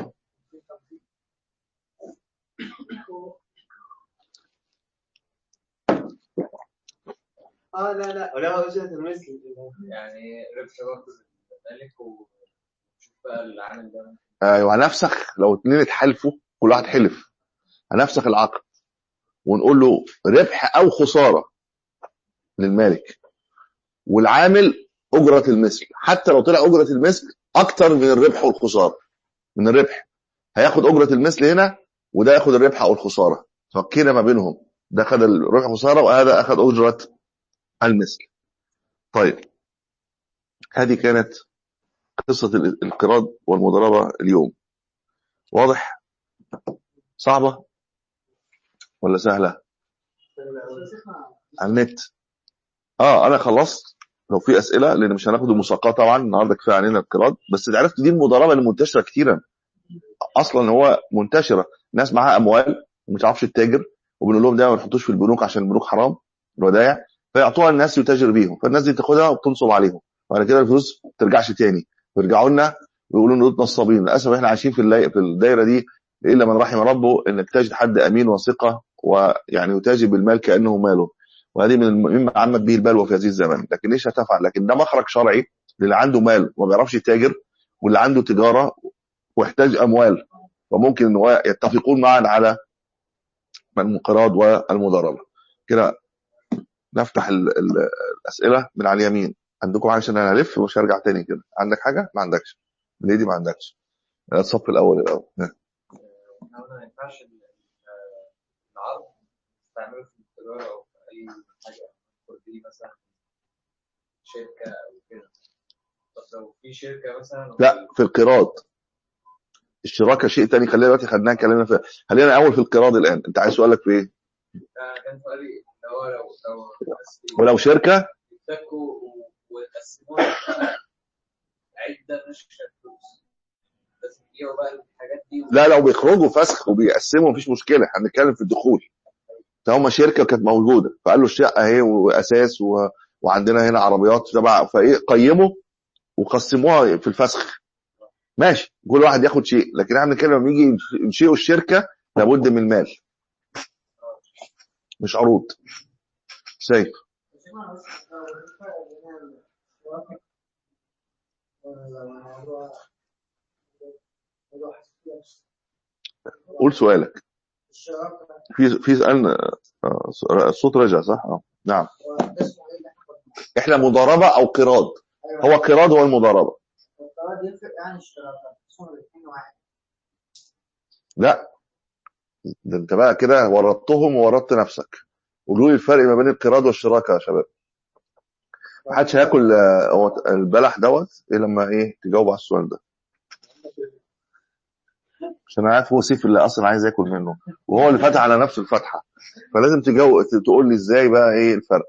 اه لا لا ولا وجهة المثل يعني ربح برضه الملك وشوف بقى العامل ده ايوه هنفسخ لو اتنين اتحالفوا كل واحد حلف هنفسخ العقد ونقول له ربح او خساره للمالك والعامل اجره المثل حتى لو طلع اجره المثل اكتر من الربح والخساره من الربح هياخد اجره المثل هنا وده ياخد الربح او الخساره فكينا ما بينهم ده خد الربح والخساره وهذا اخذ اجره المثل طيب هذه كانت قصه ال- القراض والمضاربه اليوم واضح صعبه ولا سهله على النت اه انا خلصت لو في اسئله لان مش هناخد المساقاه طبعا النهارده كفايه علينا القراض بس إذا عرفت دي المضاربه اللي منتشره كتيرا اصلا هو منتشره ناس معاها اموال ومش عارفش التاجر وبنقول لهم ده ما تحطوش في البنوك عشان البنوك حرام الودائع فيعطوها الناس يتاجر بيهم فالناس دي تاخدها وبتنصب عليهم وبعد كده الفلوس ما ترجعش تاني ويرجعوا لنا ويقولوا ان دول نصابين للاسف احنا عايشين في اللي- في الدايره دي الا من رحم ربه انك تجد حد امين وثقه ويعني يتاجر بالمال كانه ماله وهذه من الم- مما عمت به البلوى في هذه الزمن لكن ليش هتفعل لكن ده مخرج شرعي للي عنده مال وما بيعرفش يتاجر واللي عنده تجاره واحتاج اموال وممكن ان هو يتفقون معا على الانقراض والمضاربه كده نفتح ال ال الاسئله من على اليمين عندكم حاجه عشان انا هلف ومش هرجع تاني كده عندك حاجه ما عندكش ليدي ما عندكش الصف الاول الاول ها. إنما ما ينفعش ال- ال- العرض تستعمله في التجارة أو في أي حاجة دي مثلا شركة أو كده طب لو في شركة مثلا لا في القراض الشراكه شيء تاني خلينا دلوقتي خدناها اتكلمنا فيها خلينا اول في القراض الان انت عايز سؤالك في ايه ده كان سؤالي اللي هو لو لو الناس ولو شركه يتفكوا و- ويقسموها على عدة مش فلوس لازم يبيعوا بقى الحاجات دي لا لو بيخرجوا فسخ وبيقسموا مفيش مشكله احنا بنتكلم في الدخول فهم شركه كانت موجوده فقال له الشقه اهي واساس و... وعندنا هنا عربيات تبع فايه قيموا وقسموها في الفسخ ماشي كل واحد ياخد شيء لكن احنا بنتكلم لما يجي ينشئوا الشركه لابد من المال مش عروض سيف قول سؤالك في في سؤال آه، الصوت رجع صح اه نعم احنا مضاربه او قراض هو قراض هو المضاربه لا ده انت بقى كده ورطتهم وورطت نفسك قولوا لي الفرق ما بين القراض والشراكه يا شباب ما حدش هياكل آه، هو البلح دوت ايه لما ايه تجاوب على السؤال ده عشان انا عارف هو سيف اللي اصلا عايز ياكل منه وهو اللي فتح على نفسه الفتحه فلازم تجاوب تقول لي ازاي بقى ايه الفرق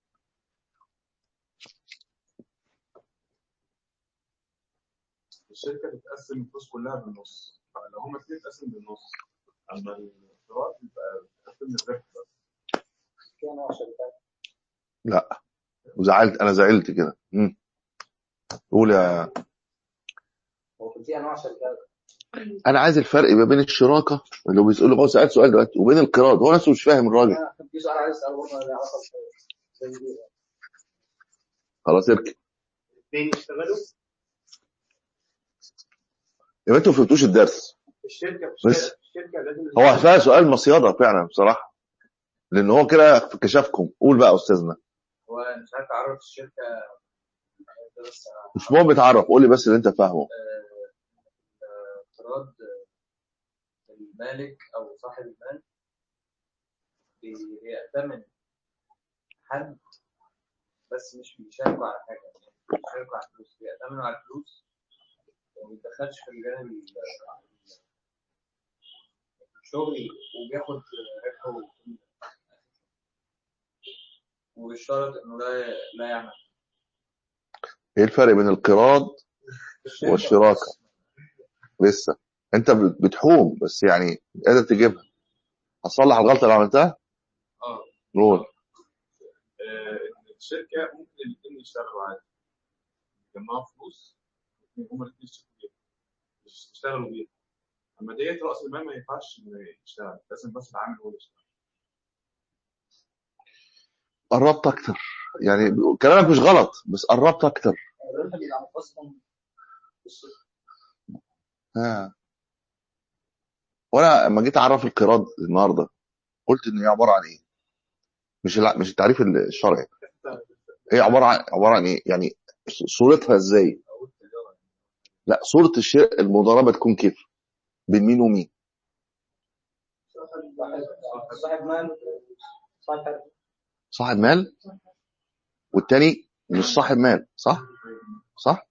الشركه بتقسم الفلوس كلها بالنص فلو هما الاثنين تقسم بالنص اما القراض يبقى بتقسم الربح بس لا وزعلت انا زعلت كده مم. قول يا هو في انواع شركات انا عايز الفرق ما بين الشراكه اللي هو بيسأله هو سأل سؤال دلوقتي وبين القراض هو نفسه مش فاهم الراجل أنا كان في سؤال عايز اساله برضه له علاقه زي دي خلاص اركب اثنين يشتغلوا يبقى انتوا ما فهمتوش الدرس في الشركه بس. في الشركه الشركه لازم هو فيها سؤال مصيده فعلا بصراحه لان هو كده كشفكم قول بقى يا استاذنا هو مش عارف اعرف الشركه بس مش مهم تعرف قول لي بس اللي انت فاهمه افتراض المالك او صاحب المال بي- بيأتمن حد بس مش بيشاركوا على حاجه يعني مش بيشاركوا على الفلوس بيأتمنوا على الفلوس وما بيتدخلش في الجانب ال- الشغلي وبياخد ربحه وكل- وبيشترط انه لا لا يعمل ايه الفرق بين القراض والشراكه لسه انت بتحوم بس يعني مش قادر تجيبها هتصلح الغلطه اللي عملتها اه قول آه، الشركه ممكن الاثنين يشتغلوا عادي يجمعوا فلوس هما الاثنين يشتغلوا بيها مش يشتغلوا بيها اما ديت راس المال ما ينفعش إنه يشتغل لازم بس العامل هو اللي يشتغل قربت اكتر يعني كلامك مش غلط بس قربت اكتر الربح بيبقى منقسم ها وانا لما جيت اعرف القراض النهارده قلت ان هي عباره عن ايه مش الع- مش التعريف الشرعي هي عباره عن عباره عن ايه يعني صورتها ازاي لا صوره الشيء المضاربه تكون كيف بين مين ومين صاحب صاحب مال صاحب صاحب مال والتاني مش صاحب مال صح صح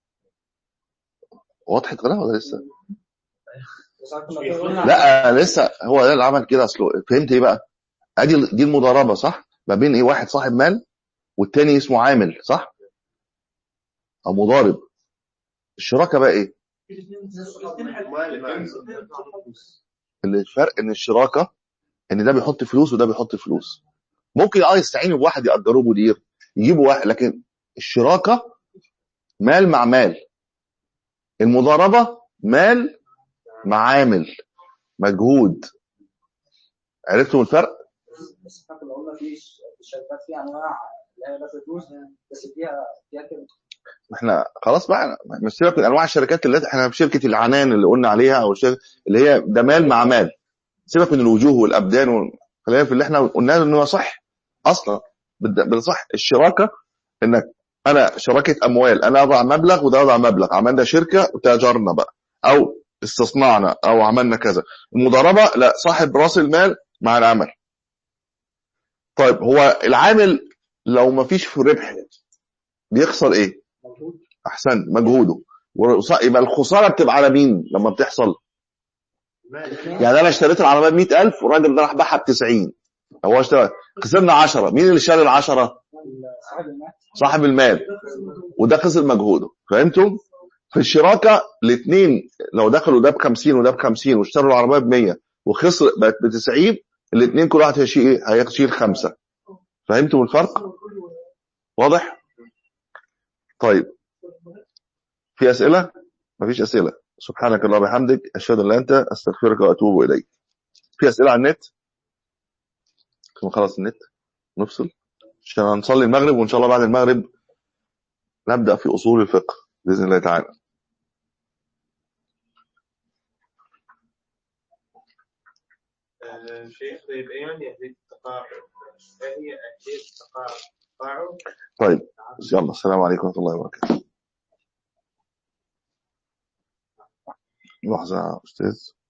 وضحت كده ولا لسه صاحب مش مال بيخلص. قلنا لا لسه هو ده اللي عمل كده اصله فهمت ايه بقى ادي دي المضاربه صح ما بين ايه واحد صاحب مال والتاني اسمه عامل صح او مضارب الشراكه بقى ايه اللي الفرق ان الشراكه ان ده بيحط فلوس وده بيحط فلوس ممكن اه يستعينوا بواحد يأجروه مدير يجيبوا واحد لكن الشراكه مال مع مال المضاربه مال مع عامل مجهود عرفتوا الفرق بس احنا كنا قلنا في ش- في الشركات في انواع اللي هي بس فلوس بس فيها فيها كده احنا خلاص بقى مش سيبك من انواع الشركات اللي احنا في شركه العنان اللي قلنا عليها او الشركة اللي هي ده مال مع مال سيبك من الوجوه والابدان وال- خلينا في اللي احنا قلناه انه صح اصلا بد- بالصح الشراكه انك انا شراكه اموال انا اضع مبلغ وده اضع مبلغ عملنا شركه وتاجرنا بقى او استصنعنا او عملنا كذا المضاربه لا صاحب راس المال مع العمل طيب هو العامل لو ما فيش في ربح بيخسر ايه مجهود احسن مجهوده ورص- يبقى الخساره بتبقى على مين لما بتحصل يعني انا اشتريت العربيه ب 100000 والراجل ده راح باعها ب 90 هو اشترى خسرنا 10 مين اللي شال ال 10 صاحب المال صاحب المال وده خسر مجهوده فهمتم في الشراكه الاثنين لو دخلوا ده ب 50 وده ب 50 واشتروا العربيه ب 100 وخسر بقت ب 90 الاثنين كل واحد هيشيل ايه؟ هيشيل خمسه فهمتوا الفرق؟ واضح؟ طيب في اسئله؟ مفيش اسئله سبحانك اللهم وبحمدك اشهد ان لا انت استغفرك واتوب اليك في اسئله على النت؟ ثم خلص النت نفصل عشان هنصلي المغرب وان شاء الله بعد المغرب نبدا في اصول الفقه باذن الله تعالى آه، شيخ طيب ايه يعني اهلية التقاعد؟ ما هي اهلية التقاعد؟ التقاعد طيب يلا السلام عليكم ورحمه الله وبركاته لحظه يا استاذ